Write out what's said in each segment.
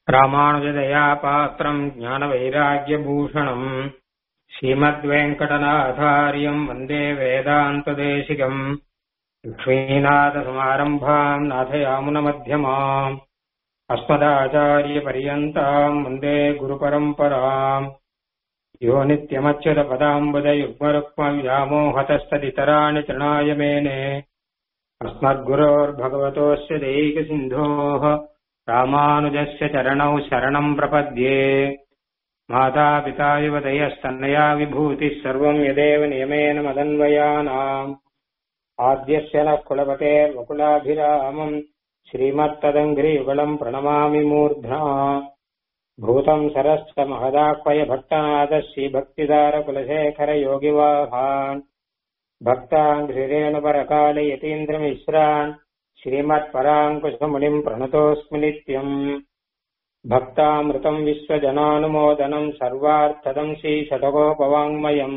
ராமானுஜதயா பாத்திரம் ஞானவைராக்கியபூஷணம் ஸ்ரீமத்வேங்கடநாதாரியம் வந்தே வேதாந்ததேசிகம் லக்ஷ்மீநாதசமாரம்பாம் நாதயாமுனமध्यமாம் अस्मदाचार्यपर्यन्ताम् वन्दे गुरुपरम्पराम् यो नित्यमच्युतपदाम्बुजयुग्मरुक्मव्यामोहतस्तदितराणि तृणाय मेने अस्मद्गुरोर्भगवतोऽस्य दैकसिन्धोः रामानुजस्य चरणौ शरणम् प्रपद्ये मातापिता युवतयस्तन्नया विभूतिः सर्वम् यदेव नियमेन मदन्वयानाम् आद्यस्य नः कुलपतेर्वकुलाभिरामम् श्रीमत्तदङ्घ्रियुगलम् प्रणमामि मूर्ध्ना भूतम् सरश्च महदाह्वय भट्टनाथः श्रीभक्तिदारकुलशेखरयोगिवाहान् भक्ताङ्घ्रिरेणुपरकाले यतीन्द्रमिश्रान् श्रीमत्पराङ्कुशमुनिम् प्रणतोऽस्मि नित्यम् भक्तामृतम् विश्वजनानुमोदनम् सर्वार्थदम् श्रीशतकोपवाङ्मयम्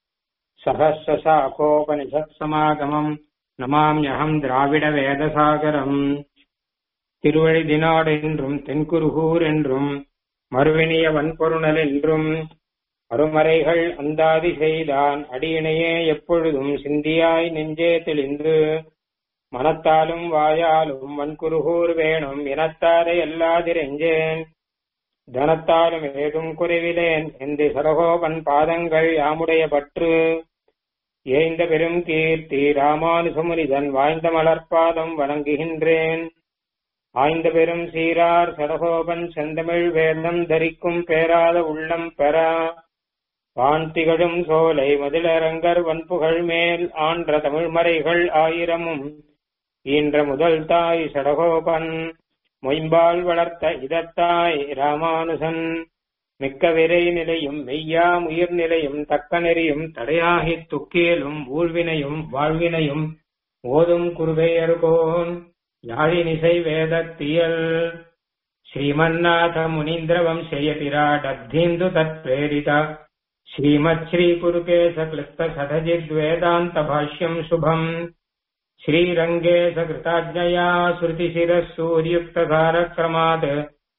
सहस्रशाखोपनिषत्समागमम् நமாம்யகம் திராவிட வேதசாகரம் திருவழிதினாடு என்றும் தென்குருகூர் என்றும் மறுவினிய வன்பொருணல் என்றும் மறுமறைகள் அந்தாதி செய்தான் அடியினையே எப்பொழுதும் சிந்தியாய் நெஞ்சே தெளிந்து மனத்தாலும் வாயாலும் வன்குருகூர் வேணும் இனத்தாரை எல்லாதிரெஞ்சேன் தனத்தாலும் ஏதும் குறைவிலேன் எந்த சரகோபன் பாதங்கள் யாமுடைய பற்று ஏய்ந்த பெரும் கீர்த்தி ராமானுசமுனிதன் வாய்ந்த மலர்பாதம் வணங்குகின்றேன் ஆய்ந்த பெரும் சீரார் சடகோபன் செந்தமிழ் வேதம் தரிக்கும் பேராத உள்ளம் பெறா வான் திகழும் சோலை மதிலரங்கர் வன்புகழ் மேல் ஆன்ற தமிழ்மறைகள் ஆயிரமும் ஈன்ற முதல் தாய் சடகோபன் மொயம்பால் வளர்த்த இதத்தாய் ராமானுசன் மிக்க விரை நிலையும் மெய்யாம் உயிர் நிலையும் தக்க நெறியும் தடையாகித் துக்கேலும் ஊழ்வினையும் வாழ்வினையும் ஓதும் குருவேயர்கோன் யாழினிசை வேதத்தியல் ஸ்ரீமன்னாத முனீந்திர வம்சயதிராடத்தீந்து தத்பிரேரித ஸ்ரீமத் ஸ்ரீ குருகேச கிளிப்த சதஜித் வேதாந்த பாஷ்யம் சுபம் ஸ்ரீரங்கே சகிருதாஜ்ஞயா ஸ்ருதிசிரः सूर्युक्तधारक्रमात्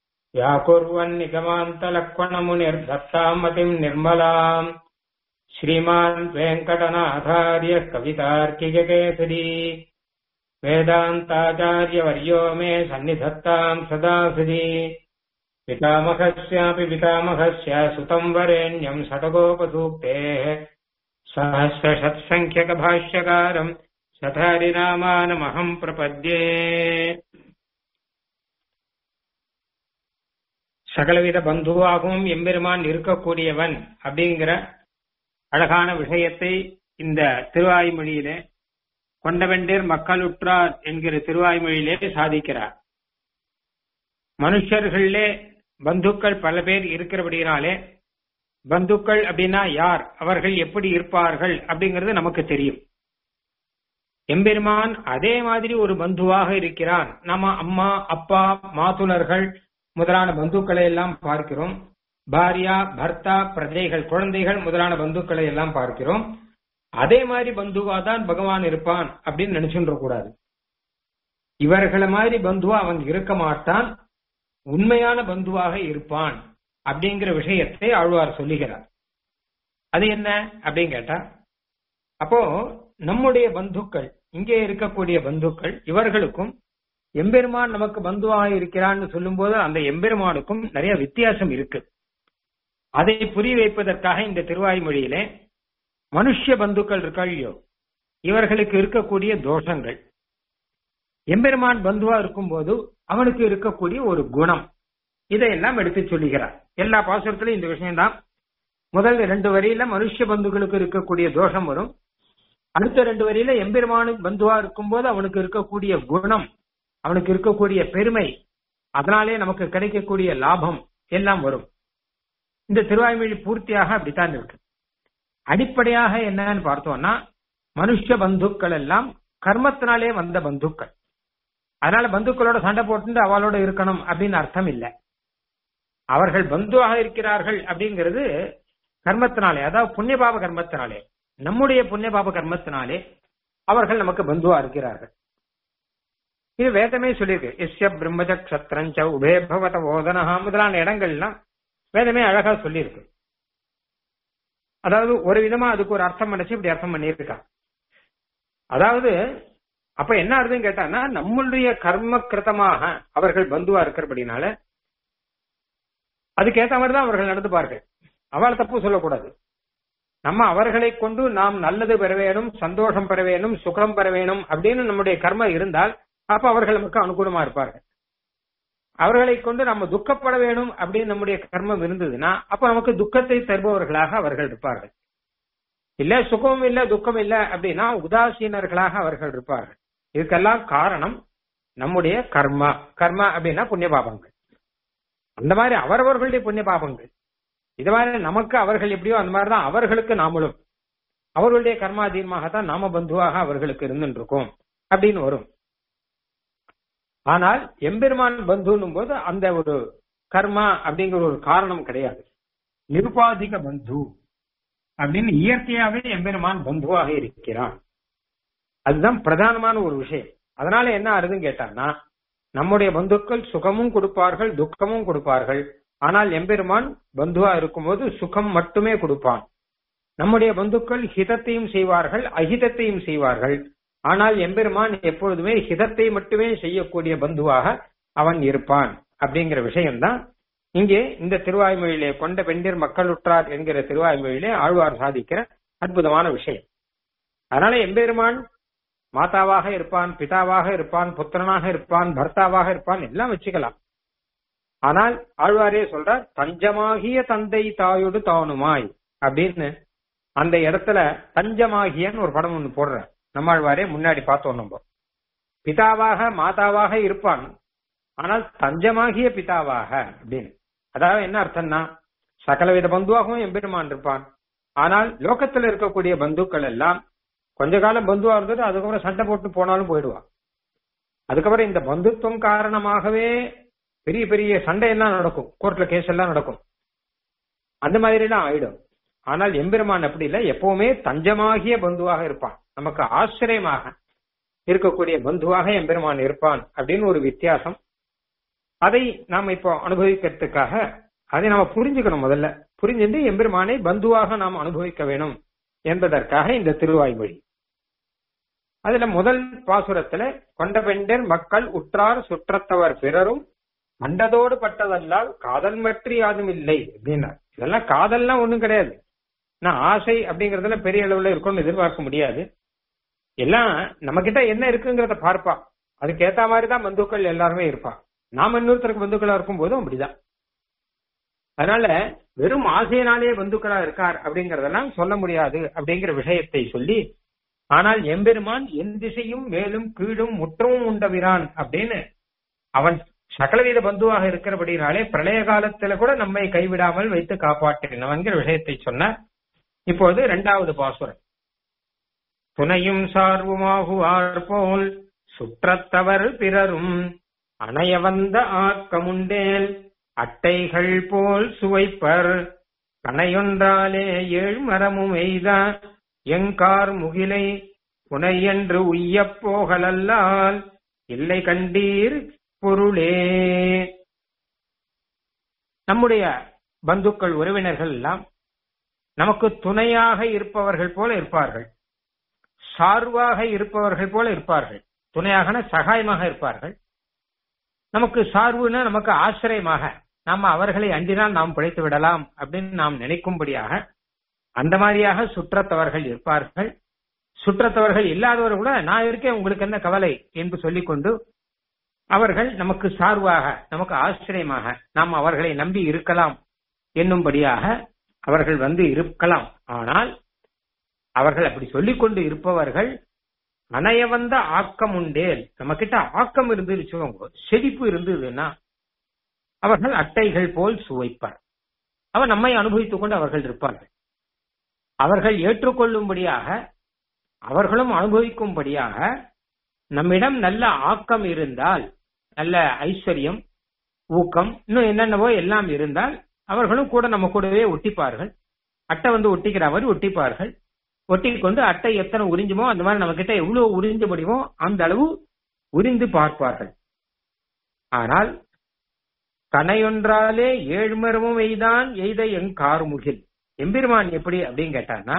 व्याकुर्वन्निगमान्तलक्ष्मणमुनिर्दत्ताम् मतिम् निर्मलाम् श्रीमान् वेङ्कटनाथार्यः कवितार्किककेसरी वेदान्ताचार्यवर्यो मे सन्निधत्ताम् सदा सदी पितामहस्यापि पितामहस्य सुतम् वरेण्यम् शतकोपसूक्तेः सहस्रशत्सङ्ख्यकभाष्यकारम् सठारिनामानमहम् प्रपद्ये சகலவித பந்துவாகவும் எம்பெருமான் இருக்கக்கூடியவன் அப்படிங்கிற அழகான விஷயத்தை இந்த திருவாய்மொழியிலே கொண்டவெண்டேர் மக்களுற்றார் என்கிற திருவாய்மொழியிலே சாதிக்கிறார் மனுஷர்களிலே பந்துக்கள் பல பேர் இருக்கிறபடினாலே பந்துக்கள் அப்படின்னா யார் அவர்கள் எப்படி இருப்பார்கள் அப்படிங்கிறது நமக்கு தெரியும் எம்பெருமான் அதே மாதிரி ஒரு பந்துவாக இருக்கிறான் நம்ம அம்மா அப்பா மாதுலர்கள் முதலான பந்துக்களை எல்லாம் பார்க்கிறோம் பாரியா பர்த்தா பிரஜைகள் குழந்தைகள் முதலான பந்துக்களை எல்லாம் பார்க்கிறோம் அதே மாதிரி பந்துவா தான் பகவான் இருப்பான் அப்படின்னு நினைச்சுன்ற கூடாது இவர்களை மாதிரி பந்துவா அவன் இருக்க மாட்டான் உண்மையான பந்துவாக இருப்பான் அப்படிங்கிற விஷயத்தை ஆழ்வார் சொல்லுகிறார் அது என்ன அப்படின்னு கேட்டா அப்போ நம்முடைய பந்துக்கள் இங்கே இருக்கக்கூடிய பந்துக்கள் இவர்களுக்கும் எம்பெருமான் நமக்கு பந்துவாக இருக்கிறான்னு சொல்லும்போது அந்த எம்பெருமானுக்கும் நிறைய வித்தியாசம் இருக்கு அதை புரிய வைப்பதற்காக இந்த திருவாய்மொழியிலே மனுஷ பந்துக்கள் இருக்கையோ இவர்களுக்கு இருக்கக்கூடிய தோஷங்கள் எம்பெருமான் பந்துவா இருக்கும்போது அவனுக்கு இருக்கக்கூடிய ஒரு குணம் இதையெல்லாம் எடுத்து சொல்லுகிறார் எல்லா பாசுரத்திலும் இந்த விஷயம்தான் முதல் ரெண்டு வரியில மனுஷ பந்துக்களுக்கு இருக்கக்கூடிய தோஷம் வரும் அடுத்த ரெண்டு வரியில எம்பெருமானுக்கு பந்துவா இருக்கும்போது அவனுக்கு இருக்கக்கூடிய குணம் அவனுக்கு இருக்கக்கூடிய பெருமை அதனாலே நமக்கு கிடைக்கக்கூடிய லாபம் எல்லாம் வரும் இந்த திருவாய்மொழி பூர்த்தியாக அப்படித்தான் இருக்கு அடிப்படையாக என்னன்னு பார்த்தோம்னா மனுஷ பந்துக்கள் எல்லாம் கர்மத்தினாலே வந்த பந்துக்கள் அதனால பந்துக்களோட சண்டை போட்டு அவளோட இருக்கணும் அப்படின்னு அர்த்தம் இல்லை அவர்கள் பந்துவாக இருக்கிறார்கள் அப்படிங்கிறது கர்மத்தினாலே அதாவது புண்ணியபாப கர்மத்தினாலே நம்முடைய புண்ணியபாப கர்மத்தினாலே அவர்கள் நமக்கு பந்துவா இருக்கிறார்கள் இது வேதமே சொல்லியிருக்கு எஸ்ய பிரம்மஜ கஷத்திரஞ்ச உபே பவத ஓதனஹா முதலான இடங்கள்லாம் வேதமே அழகா சொல்லியிருக்கு அதாவது ஒரு விதமா அதுக்கு ஒரு அர்த்தம் பண்ணிச்சு இப்படி அர்த்தம் பண்ணியிருக்கா அதாவது அப்ப என்ன அர்த்தம் கேட்டான்னா நம்மளுடைய கர்ம கிருத்தமாக அவர்கள் பந்துவா இருக்கிறபடினால அதுக்கேத்த மாதிரி தான் அவர்கள் நடந்துப்பார்கள் அவளை தப்பு சொல்லக்கூடாது நம்ம அவர்களை கொண்டு நாம் நல்லது பெற வேணும் சந்தோஷம் பெற வேணும் சுகம் பெற வேணும் அப்படின்னு நம்முடைய கர்மம் இருந்தால் அப்ப அவர்கள் நமக்கு அனுகூலமா இருப்பார்கள் அவர்களை கொண்டு நம்ம துக்கப்பட வேணும் அப்படின்னு நம்முடைய கர்மம் இருந்ததுன்னா அப்ப நமக்கு துக்கத்தை தருபவர்களாக அவர்கள் இருப்பார்கள் இல்ல சுகமும் இல்ல துக்கம் இல்ல அப்படின்னா உதாசீனர்களாக அவர்கள் இருப்பார்கள் இதுக்கெல்லாம் காரணம் நம்முடைய கர்மா கர்மா அப்படின்னா புண்ணிய பாபங்கள் அந்த மாதிரி அவரவர்களுடைய புண்ணிய பாபங்கள் இது மாதிரி நமக்கு அவர்கள் எப்படியோ அந்த மாதிரி தான் அவர்களுக்கு நாமளும் அவர்களுடைய கர்மாதீனமாகத்தான் நாம பந்துவாக அவர்களுக்கு இருந்துட்டு இருக்கோம் அப்படின்னு வரும் ஆனால் எம்பெருமான் பந்துன்னும் போது அந்த ஒரு கர்மா அப்படிங்கிற ஒரு காரணம் கிடையாது நிருபாதிக பந்து அப்படின்னு இயற்கையாவே எம்பெருமான் பந்துவாக இருக்கிறான் அதுதான் பிரதானமான ஒரு விஷயம் அதனால என்ன ஆறுதுன்னு கேட்டான்னா நம்முடைய பந்துக்கள் சுகமும் கொடுப்பார்கள் துக்கமும் கொடுப்பார்கள் ஆனால் எம்பெருமான் பந்துவா இருக்கும்போது சுகம் மட்டுமே கொடுப்பான் நம்முடைய பந்துக்கள் ஹிதத்தையும் செய்வார்கள் அஹிதத்தையும் செய்வார்கள் ஆனால் எம்பெருமான் எப்பொழுதுமே ஹிதத்தை மட்டுமே செய்யக்கூடிய பந்துவாக அவன் இருப்பான் அப்படிங்கிற விஷயம்தான் இங்கே இந்த திருவாய்மொழியிலே கொண்ட பெண்டிர் மக்களுற்றார் என்கிற திருவாய்மொழியிலே ஆழ்வார் சாதிக்கிற அற்புதமான விஷயம் அதனால எம்பெருமான் மாதாவாக இருப்பான் பிதாவாக இருப்பான் புத்திரனாக இருப்பான் பர்த்தாவாக இருப்பான் எல்லாம் வச்சுக்கலாம் ஆனால் ஆழ்வாரே சொல்றார் தஞ்சமாகிய தந்தை தாயோடு தானுமாய் அப்படின்னு அந்த இடத்துல தஞ்சமாகியன்னு ஒரு படம் ஒண்ணு போடுற நம்மாழ்வாரே முன்னாடி பார்த்தோம் நம்ம பிதாவாக மாதாவாக இருப்பான் ஆனால் தஞ்சமாகிய பிதாவாக அப்படின்னு அதாவது என்ன அர்த்தம்னா சகலவித பந்துவாகவும் எம்பெருமான் இருப்பான் ஆனால் லோகத்துல இருக்கக்கூடிய பந்துக்கள் எல்லாம் கொஞ்ச காலம் பந்துவா இருந்தது அதுக்கப்புறம் சண்டை போட்டு போனாலும் போயிடுவான் அதுக்கப்புறம் இந்த பந்துத்துவம் காரணமாகவே பெரிய பெரிய சண்டை எல்லாம் நடக்கும் கோர்ட்ல கேஸ் எல்லாம் நடக்கும் அந்த மாதிரி எல்லாம் ஆயிடும் ஆனால் எம்பெருமான் அப்படி இல்லை எப்பவுமே தஞ்சமாகிய பந்துவாக இருப்பான் நமக்கு ஆச்சரியமாக இருக்கக்கூடிய பந்துவாக எம்பெருமான் இருப்பான் அப்படின்னு ஒரு வித்தியாசம் அதை நாம் இப்போ அனுபவிக்கிறதுக்காக அதை நாம புரிஞ்சுக்கணும் முதல்ல புரிஞ்சுட்டு எம்பெருமானை பந்துவாக நாம் அனுபவிக்க வேணும் என்பதற்காக இந்த திருவாய்மொழி அதுல முதல் பாசுரத்துல கொண்ட பெண்டர் மக்கள் உற்றார் சுற்றத்தவர் பிறரும் அண்டதோடு பட்டதல்லால் காதல் மற்றி யாதும் இல்லை அப்படின்னா இதெல்லாம் காதல்லாம் ஒண்ணும் கிடையாது நான் ஆசை அப்படிங்கறதுல பெரிய அளவுல இருக்கும்னு எதிர்பார்க்க முடியாது எல்லாம் நம்ம கிட்ட என்ன இருக்குங்கிறத பார்ப்பா அதுக்கு ஏத்த மாதிரிதான் பந்துக்கள் எல்லாருமே இருப்பா நாம இன்னொருத்தருக்கு பந்துக்களா இருக்கும் போதும் அப்படிதான் அதனால வெறும் ஆசையினாலே பந்துக்களா இருக்கார் அப்படிங்கறதெல்லாம் சொல்ல முடியாது அப்படிங்கிற விஷயத்தை சொல்லி ஆனால் எம்பெருமான் என் திசையும் மேலும் கீழும் முற்றமும் உண்டவிரான் அப்படின்னு அவன் சகலவித பந்துவாக இருக்கிறபடினாலே பிரளய காலத்துல கூட நம்மை கைவிடாமல் வைத்து காப்பாற்றினவன்கிற விஷயத்தை சொன்னார் இப்போது இரண்டாவது பாசுரம் துணையும் சார்புமாகுவார் போல் சுற்றத்தவர் பிறரும் அணைய வந்த ஆக்கமுண்டேல் அட்டைகள் போல் சுவைப்பர் கணையொன்றாலே ஏழ் மரமும் எய்த எங்கார் முகிலை புனையென்று உய்யப் போகலல்லால் இல்லை கண்டீர் பொருளே நம்முடைய பந்துக்கள் உறவினர்கள் எல்லாம் நமக்கு துணையாக இருப்பவர்கள் போல இருப்பார்கள் சார்வாக இருப்பவர்கள் போல இருப்பார்கள் துணையாக சகாயமாக இருப்பார்கள் நமக்கு சார்புனா நமக்கு ஆசிரியமாக நாம அவர்களை அண்டினால் நாம் பிழைத்து விடலாம் அப்படின்னு நாம் நினைக்கும்படியாக அந்த மாதிரியாக சுற்றத்தவர்கள் இருப்பார்கள் சுற்றத்தவர்கள் இல்லாதவர் கூட நான் இருக்கேன் உங்களுக்கு என்ன கவலை என்று சொல்லிக்கொண்டு அவர்கள் நமக்கு சார்பாக நமக்கு ஆச்சரியமாக நாம் அவர்களை நம்பி இருக்கலாம் என்னும்படியாக அவர்கள் வந்து இருக்கலாம் ஆனால் அவர்கள் அப்படி சொல்லிக் கொண்டு இருப்பவர்கள் அணைய வந்த ஆக்கம் உண்டேல் நம்ம கிட்ட ஆக்கம் இருந்து வச்சுக்கோங்க செழிப்பு இருந்ததுன்னா அவர்கள் அட்டைகள் போல் சுவைப்பார் அவர் நம்மை அனுபவித்துக் கொண்டு அவர்கள் இருப்பார்கள் அவர்கள் ஏற்றுக்கொள்ளும்படியாக அவர்களும் அனுபவிக்கும்படியாக நம்மிடம் நல்ல ஆக்கம் இருந்தால் நல்ல ஐஸ்வர்யம் ஊக்கம் இன்னும் என்னென்னவோ எல்லாம் இருந்தால் அவர்களும் கூட நம்ம கூடவே ஒட்டிப்பார்கள் அட்டை வந்து ஒட்டிக்கிற மாதிரி ஒட்டிப்பார்கள் ஒட்டி கொண்டு அட்டை எத்தனை உறிஞ்சுமோ அந்த மாதிரி நம்ம கிட்ட எவ்வளவு உறிஞ்ச முடியுமோ அந்த அளவு உரிந்து பார்ப்பார்கள் ஆனால் கனையொன்றாலே ஏழ்மரமும் எய்தான் எய்த எங் கார்முகில் எம்பெருமான் எப்படி அப்படின்னு கேட்டான்னா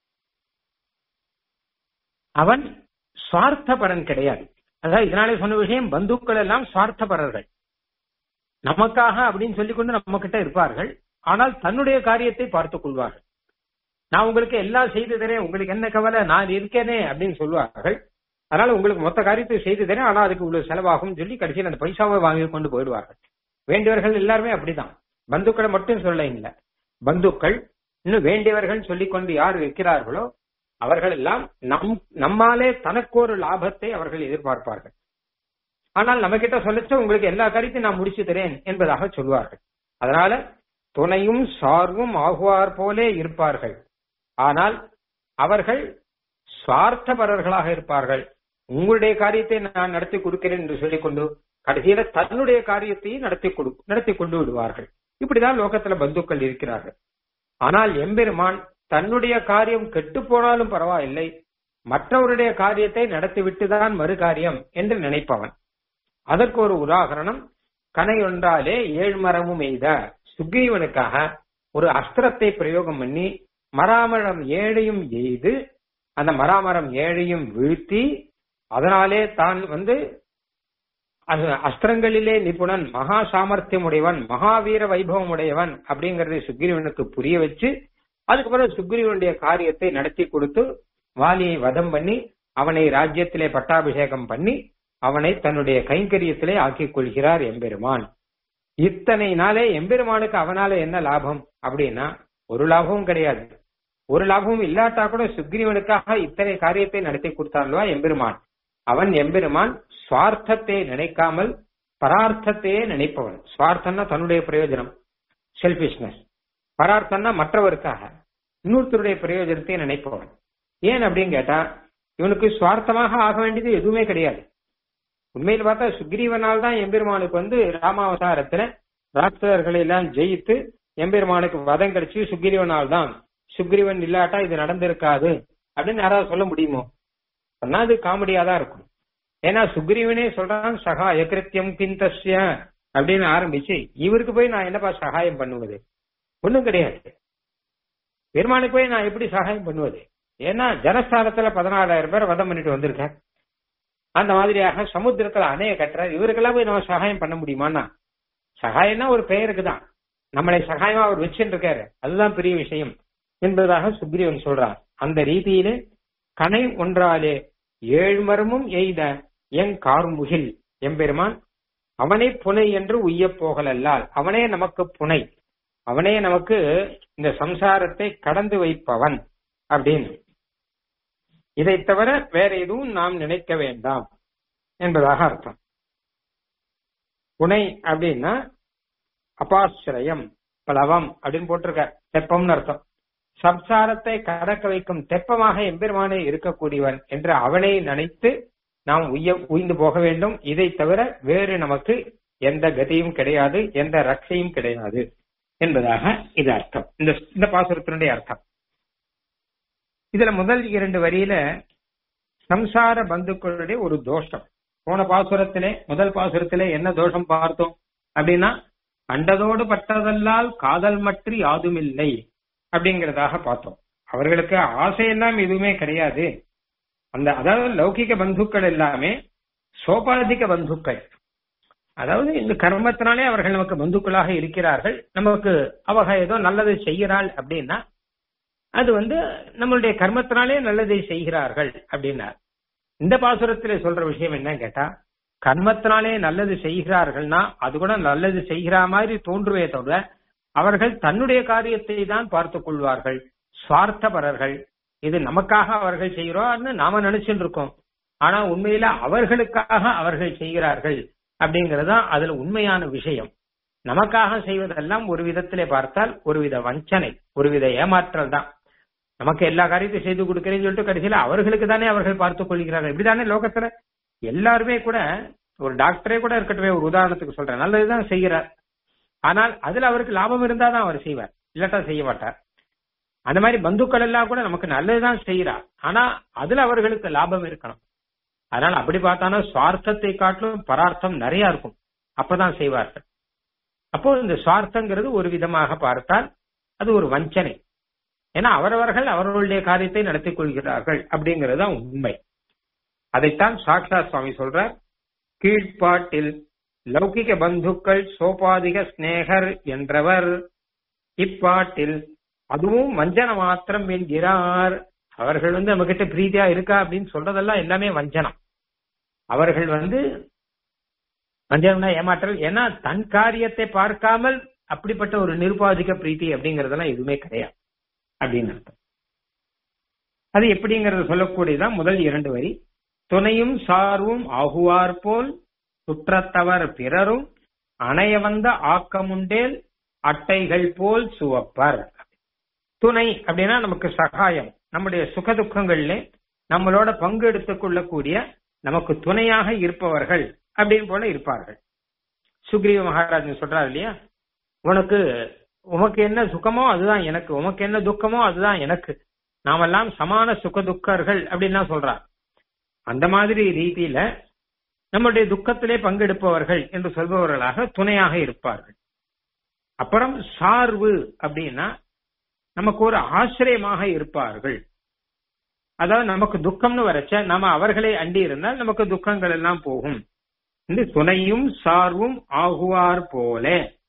அவன் சுவார்த்தபரன் கிடையாது அதாவது இதனாலே சொன்ன விஷயம் பந்துக்கள் எல்லாம் சுவார்த்தபரர்கள் நமக்காக அப்படின்னு சொல்லிக்கொண்டு நம்ம கிட்ட இருப்பார்கள் ஆனால் தன்னுடைய காரியத்தை பார்த்துக் கொள்வார்கள் நான் உங்களுக்கு எல்லாம் செய்து தரேன் உங்களுக்கு என்ன கவலை நான் இருக்கேனே அப்படின்னு சொல்லுவார்கள் அதனால உங்களுக்கு மொத்த காரியத்தை செய்து தரேன் ஆனா அதுக்கு இவ்வளவு செலவாகும் சொல்லி கடைசியில் அந்த பைசாவை வாங்கி கொண்டு போயிடுவார்கள் வேண்டியவர்கள் எல்லாருமே அப்படிதான் பந்துக்களை மட்டும் சொல்ல இல்லை பந்துக்கள் இன்னும் வேண்டியவர்கள் சொல்லிக்கொண்டு யார் இருக்கிறார்களோ அவர்கள் எல்லாம் நம் நம்மாலே தனக்கு ஒரு லாபத்தை அவர்கள் எதிர்பார்ப்பார்கள் ஆனால் நம்ம கிட்ட சொல்லிச்சு உங்களுக்கு எல்லா காரியத்தையும் நான் முடிச்சு தரேன் என்பதாக சொல்வார்கள் அதனால துணையும் சார்பும் ஆகுவார் போலே இருப்பார்கள் ஆனால் அவர்கள் சுவார்த்தபரர்களாக இருப்பார்கள் உங்களுடைய காரியத்தை நான் நடத்தி கொடுக்கிறேன் என்று சொல்லிக்கொண்டு கடைசியில தன்னுடைய காரியத்தையும் நடத்தி கொடு நடத்தி கொண்டு விடுவார்கள் இப்படிதான் லோகத்துல பந்துக்கள் இருக்கிறார்கள் ஆனால் எம்பெருமான் தன்னுடைய காரியம் கெட்டு போனாலும் பரவாயில்லை மற்றவருடைய காரியத்தை நடத்திவிட்டுதான் மறு காரியம் என்று நினைப்பவன் அதற்கு ஒரு உதாகரணம் கனை ஒன்றாலே ஏழ்மரமும் எய்த சுக்ரீவனுக்காக ஒரு அஸ்திரத்தை பிரயோகம் பண்ணி மராமரம் ஏழையும் எய்து அந்த மராமரம் ஏழையும் வீழ்த்தி அதனாலே தான் வந்து அஸ்திரங்களிலே நிபுணன் மகா சாமர்த்தியம் உடையவன் மகாவீர வைபவம் உடையவன் அப்படிங்கறதை சுக்ரீவனுக்கு புரிய வச்சு அதுக்கப்புறம் சுக்ரீவனுடைய காரியத்தை நடத்தி கொடுத்து வாலியை வதம் பண்ணி அவனை ராஜ்யத்திலே பட்டாபிஷேகம் பண்ணி அவனை தன்னுடைய கைங்கரியத்திலே ஆக்கிக் கொள்கிறார் எம்பெருமான் இத்தனை நாளே எம்பெருமானுக்கு அவனால என்ன லாபம் அப்படின்னா ஒரு லாபமும் கிடையாது ஒரு லாபமும் இல்லாட்டா கூட சுக்ரீவனுக்காக இத்தனை காரியத்தை நடத்தி கொடுத்தார்லவா எம்பெருமான் அவன் எம்பெருமான் சுவார்த்தத்தை நினைக்காமல் பரார்த்தத்தையே நினைப்பவன் சுவார்த்தம்னா தன்னுடைய பிரயோஜனம் செல்பிஷ்னஸ் பரார்த்தம்னா மற்றவருக்காக இன்னொருத்தருடைய பிரயோஜனத்தை நினைப்பவன் ஏன் அப்படின்னு கேட்டா இவனுக்கு சுவார்த்தமாக ஆக வேண்டியது எதுவுமே கிடையாது உண்மையில் பார்த்தா சுக்ரீவனால் தான் எம்பெருமானுக்கு வந்து ராமாவதாரத்துல ராட்சதர்களை எல்லாம் ஜெயித்து எம்பெருமானுக்கு வதம் கிடைச்சு சுக்ரீவனால் தான் சுக்ரீவன் இல்லாட்டா இது நடந்திருக்காது அப்படின்னு யாராவது சொல்ல முடியுமோ சொன்னா அது காமெடியா தான் இருக்கும் ஏன்னா சுக்ரீவனே சொல்றான் சகா எகிருத்தியம் கிந்தஸ்ய அப்படின்னு ஆரம்பிச்சு இவருக்கு போய் நான் என்னப்பா சகாயம் பண்ணுவது ஒண்ணும் கிடையாது பெருமானுக்கு போய் நான் எப்படி சகாயம் பண்ணுவது ஏன்னா ஜனஸ்தானத்துல பதினாலாயிரம் பேர் வதம் பண்ணிட்டு வந்திருக்கேன் அந்த மாதிரியாக சமுத்திரத்துல அணைய கட்டுறார் இவருக்கெல்லாம் போய் நம்ம சகாயம் பண்ண முடியுமான்னா சகாயம்னா ஒரு பெயருக்கு தான் நம்மளை சகாயமா அவர் வச்சுட்டு இருக்காரு அதுதான் பெரிய விஷயம் என்பதாக சுக்ரீவன் சொல்றார் அந்த ரீதியிலே கனை ஒன்றாலே ஏழ்மரமும் எய்த எங் கார்முகில் எம்பெருமான் அவனே புனை என்று உய்ய போகலல்லால் அவனே நமக்கு புனை அவனே நமக்கு இந்த சம்சாரத்தை கடந்து வைப்பவன் அப்படின்னு இதை தவிர வேற எதுவும் நாம் நினைக்க வேண்டாம் என்பதாக அர்த்தம் புனை அப்படின்னா அபாசிரயம் பலவம் அப்படின்னு போட்டிருக்க தெப்பம்னு அர்த்தம் சம்சாரத்தை கடக்க வைக்கும் தெப்பமாக எம்பெருமானே இருக்கக்கூடியவன் என்று அவனை நினைத்து நாம் உய்ய உய்ந்து போக வேண்டும் இதை தவிர வேறு நமக்கு எந்த கதியும் கிடையாது எந்த ரட்சையும் கிடையாது என்பதாக இது அர்த்தம் இந்த இந்த பாசுரத்தினுடைய அர்த்தம் இதுல முதல் இரண்டு வரியில சம்சார பந்துக்களுடைய ஒரு தோஷம் போன பாசுரத்திலே முதல் பாசுரத்திலே என்ன தோஷம் பார்த்தோம் அப்படின்னா கண்டதோடு பட்டதல்லால் காதல் மற்ற யாதுமில்லை அப்படிங்கறதாக பார்த்தோம் அவர்களுக்கு ஆசையெல்லாம் எதுவுமே கிடையாது அந்த அதாவது லௌகிக பந்துக்கள் எல்லாமே சோபாதிக பந்துக்கள் அதாவது இந்த கர்மத்தினாலே அவர்கள் நமக்கு பந்துக்களாக இருக்கிறார்கள் நமக்கு அவக ஏதோ நல்லதை செய்கிறாள் அப்படின்னா அது வந்து நம்மளுடைய கர்மத்தினாலே நல்லதை செய்கிறார்கள் அப்படின்னார் இந்த பாசுரத்திலே சொல்ற விஷயம் என்னன்னு கேட்டா கர்மத்தினாலே நல்லது செய்கிறார்கள்னா அது கூட நல்லது செய்கிற மாதிரி தோன்றுவே தவிர அவர்கள் தன்னுடைய காரியத்தை தான் பார்த்துக் கொள்வார்கள் சுவார்த்தபரர்கள் இது நமக்காக அவர்கள் செய்கிறோம்னு நாம நினைச்சுட்டு இருக்கோம் ஆனா உண்மையில அவர்களுக்காக அவர்கள் செய்கிறார்கள் அப்படிங்கறதுதான் அதுல உண்மையான விஷயம் நமக்காக செய்வதெல்லாம் ஒரு விதத்திலே பார்த்தால் ஒருவித வஞ்சனை ஒருவித ஏமாற்றல் தான் நமக்கு எல்லா காரியத்தையும் செய்து கொடுக்கிறேன்னு சொல்லிட்டு கடைசியில அவர்களுக்கு தானே அவர்கள் பார்த்துக் கொள்கிறார்கள் இப்படிதானே லோகத்துல எல்லாருமே கூட ஒரு டாக்டரே கூட இருக்கட்டுமே ஒரு உதாரணத்துக்கு சொல்றேன் நல்லதுதான் செய்கிறார் ஆனால் அதுல அவருக்கு லாபம் இருந்தா தான் அவர் செய்வார் இல்லாட்டா செய்ய மாட்டார் அந்த மாதிரி பந்துக்கள் எல்லாம் கூட நமக்கு நல்லதுதான் செய்யறார் ஆனா அதுல அவர்களுக்கு லாபம் இருக்கணும் அதனால அப்படி பார்த்தானா சுவார்த்தத்தை காட்டிலும் பரார்த்தம் நிறைய இருக்கும் அப்பதான் செய்வார்கள் அப்போ இந்த சுவார்த்தங்கிறது ஒரு விதமாக பார்த்தால் அது ஒரு வஞ்சனை ஏன்னா அவரவர்கள் அவர்களுடைய காரியத்தை நடத்திக் கொள்கிறார்கள் அப்படிங்கிறது தான் உண்மை அதைத்தான் சாக்ஷா சுவாமி சொல்றார் கீழ்ப்பாட்டில் லௌகிக பந்துக்கள் சோபாதிக ஸ்நேகர் என்றவர் இப்பாட்டில் அதுவும் வஞ்சன மாத்திரம் என்கிறார் அவர்கள் வந்து நம்ம கிட்ட பிரீதியா இருக்கா அப்படின்னு சொல்றதெல்லாம் எல்லாமே வஞ்சனம் அவர்கள் வந்து வஞ்சனம்னா ஏமாற்றல் ஏன்னா தன் காரியத்தை பார்க்காமல் அப்படிப்பட்ட ஒரு நிருபாதிக பிரீத்தி அப்படிங்கறதெல்லாம் எதுவுமே கிடையாது அப்படின்னு அர்த்தம் அது எப்படிங்கறத சொல்லக்கூடியதான் முதல் இரண்டு வரி துணையும் சார்வும் ஆகுவார் போல் சுற்றத்தவர் பிறரும் அணைய வந்த ஆக்கமுண்டேல் அட்டைகள் போல் சுவப்பர் துணை அப்படின்னா நமக்கு சகாயம் நம்முடைய சுக துக்கங்கள்ல நம்மளோட பங்கு எடுத்துக் கொள்ளக்கூடிய நமக்கு துணையாக இருப்பவர்கள் அப்படின்னு போல இருப்பார்கள் சுக்ரீவ மகாராஜன் சொல்றாரு இல்லையா உனக்கு உமக்கு என்ன சுகமோ அதுதான் எனக்கு உமக்கு என்ன துக்கமோ அதுதான் எனக்கு நாமெல்லாம் சமான சுக துக்கர்கள் அப்படின்னு சொல்றார் அந்த மாதிரி ரீதியில நம்முடைய துக்கத்திலே பங்கெடுப்பவர்கள் என்று சொல்பவர்களாக துணையாக இருப்பார்கள் அப்புறம் சார்பு அப்படின்னா நமக்கு ஒரு ஆசிரியமாக இருப்பார்கள் அதாவது நமக்கு துக்கம்னு வரச்ச நாம அவர்களை அண்டி இருந்தால் நமக்கு துக்கங்கள் எல்லாம் போகும் இந்த துணையும் சார்வும் ஆகுவார் போல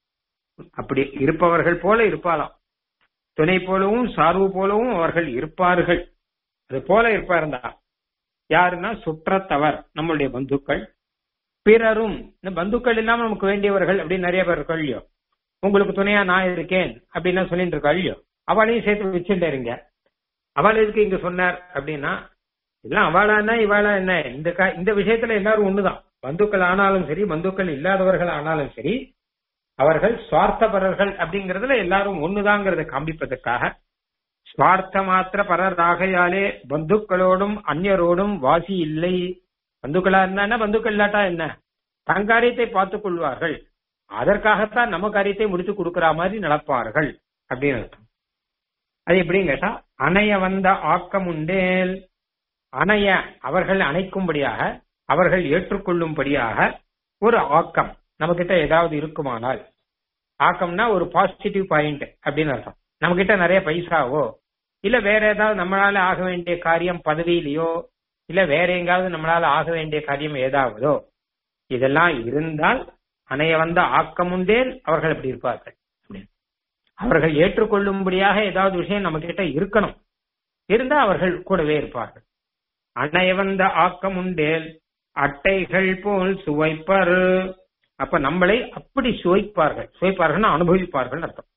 அப்படி இருப்பவர்கள் போல இருப்பாளாம் துணை போலவும் சார்பு போலவும் அவர்கள் இருப்பார்கள் அது போல இருப்பாருந்தா யாருன்னா சுற்றத்தவர் நம்மளுடைய பந்துக்கள் பிறரும் இந்த பந்துக்கள் இல்லாம நமக்கு வேண்டியவர்கள் அப்படின்னு நிறைய பேர் இருக்கா இல்லையோ உங்களுக்கு துணையா நான் இருக்கேன் அப்படின்னு சொல்லிட்டு இருக்கா இல்லையோ அவளையும் சேர்த்து வச்சுட்டு இருங்க அவள் எதுக்கு இங்க சொன்னார் அப்படின்னா எல்லாம் அவளானா இவாளா என்ன இந்த கா- இந்த விஷயத்துல எல்லாரும் ஒண்ணுதான் பந்துக்கள் ஆனாலும் சரி பந்துக்கள் இல்லாதவர்கள் ஆனாலும் சரி அவர்கள் சுவார்த்தபரர்கள் அப்படிங்கறதுல எல்லாரும் ஒண்ணுதாங்கிறத காண்பிப்பதற்காக சுவார்த்த மாத்திர பரராகையாலே பந்துக்களோடும் அந்நியரோடும் வாசி இல்லை பந்துக்களா இருந்தா என்ன பந்துக்கள் இல்லாட்டா என்ன தன் காரியத்தை பார்த்துக் கொள்வார்கள் அதற்காகத்தான் நம்ம காரியத்தை முடித்து கொடுக்கிற மாதிரி நடப்பார்கள் அப்படின்னு அர்த்தம் அது எப்படின்னு கேட்டா அணைய வந்த ஆக்கம் உண்டேல் அணைய அவர்கள் அணைக்கும்படியாக அவர்கள் ஏற்றுக்கொள்ளும்படியாக ஒரு ஆக்கம் நம்ம கிட்ட ஏதாவது இருக்குமானால் ஆக்கம்னா ஒரு பாசிட்டிவ் பாயிண்ட் அப்படின்னு அர்த்தம் நம்ம கிட்ட நிறைய பைசாவோ இல்ல வேற ஏதாவது நம்மளால ஆக வேண்டிய காரியம் பதவியிலையோ இல்ல வேற எங்காவது நம்மளால ஆக வேண்டிய காரியம் ஏதாவதோ இதெல்லாம் இருந்தால் அணைய வந்த ஆக்கம் உண்டேல் அவர்கள் அப்படி இருப்பார்கள் அப்படின்னு. அவர்கள் ஏற்றுக்கொள்ளும்படியாக ஏதாவது விஷயம் நம்ம கிட்ட இருக்கணும் இருந்தா அவர்கள் கூடவே இருப்பார்கள் அணைய வந்த ஆக்கம் உண்டேல் அட்டைகள் போல் சுவைப்பர் அப்ப நம்மளை அப்படி சுவைப்பார்கள் சுவைப்பார்கள்னா அனுபவிப்பார்கள் அர்த்தம்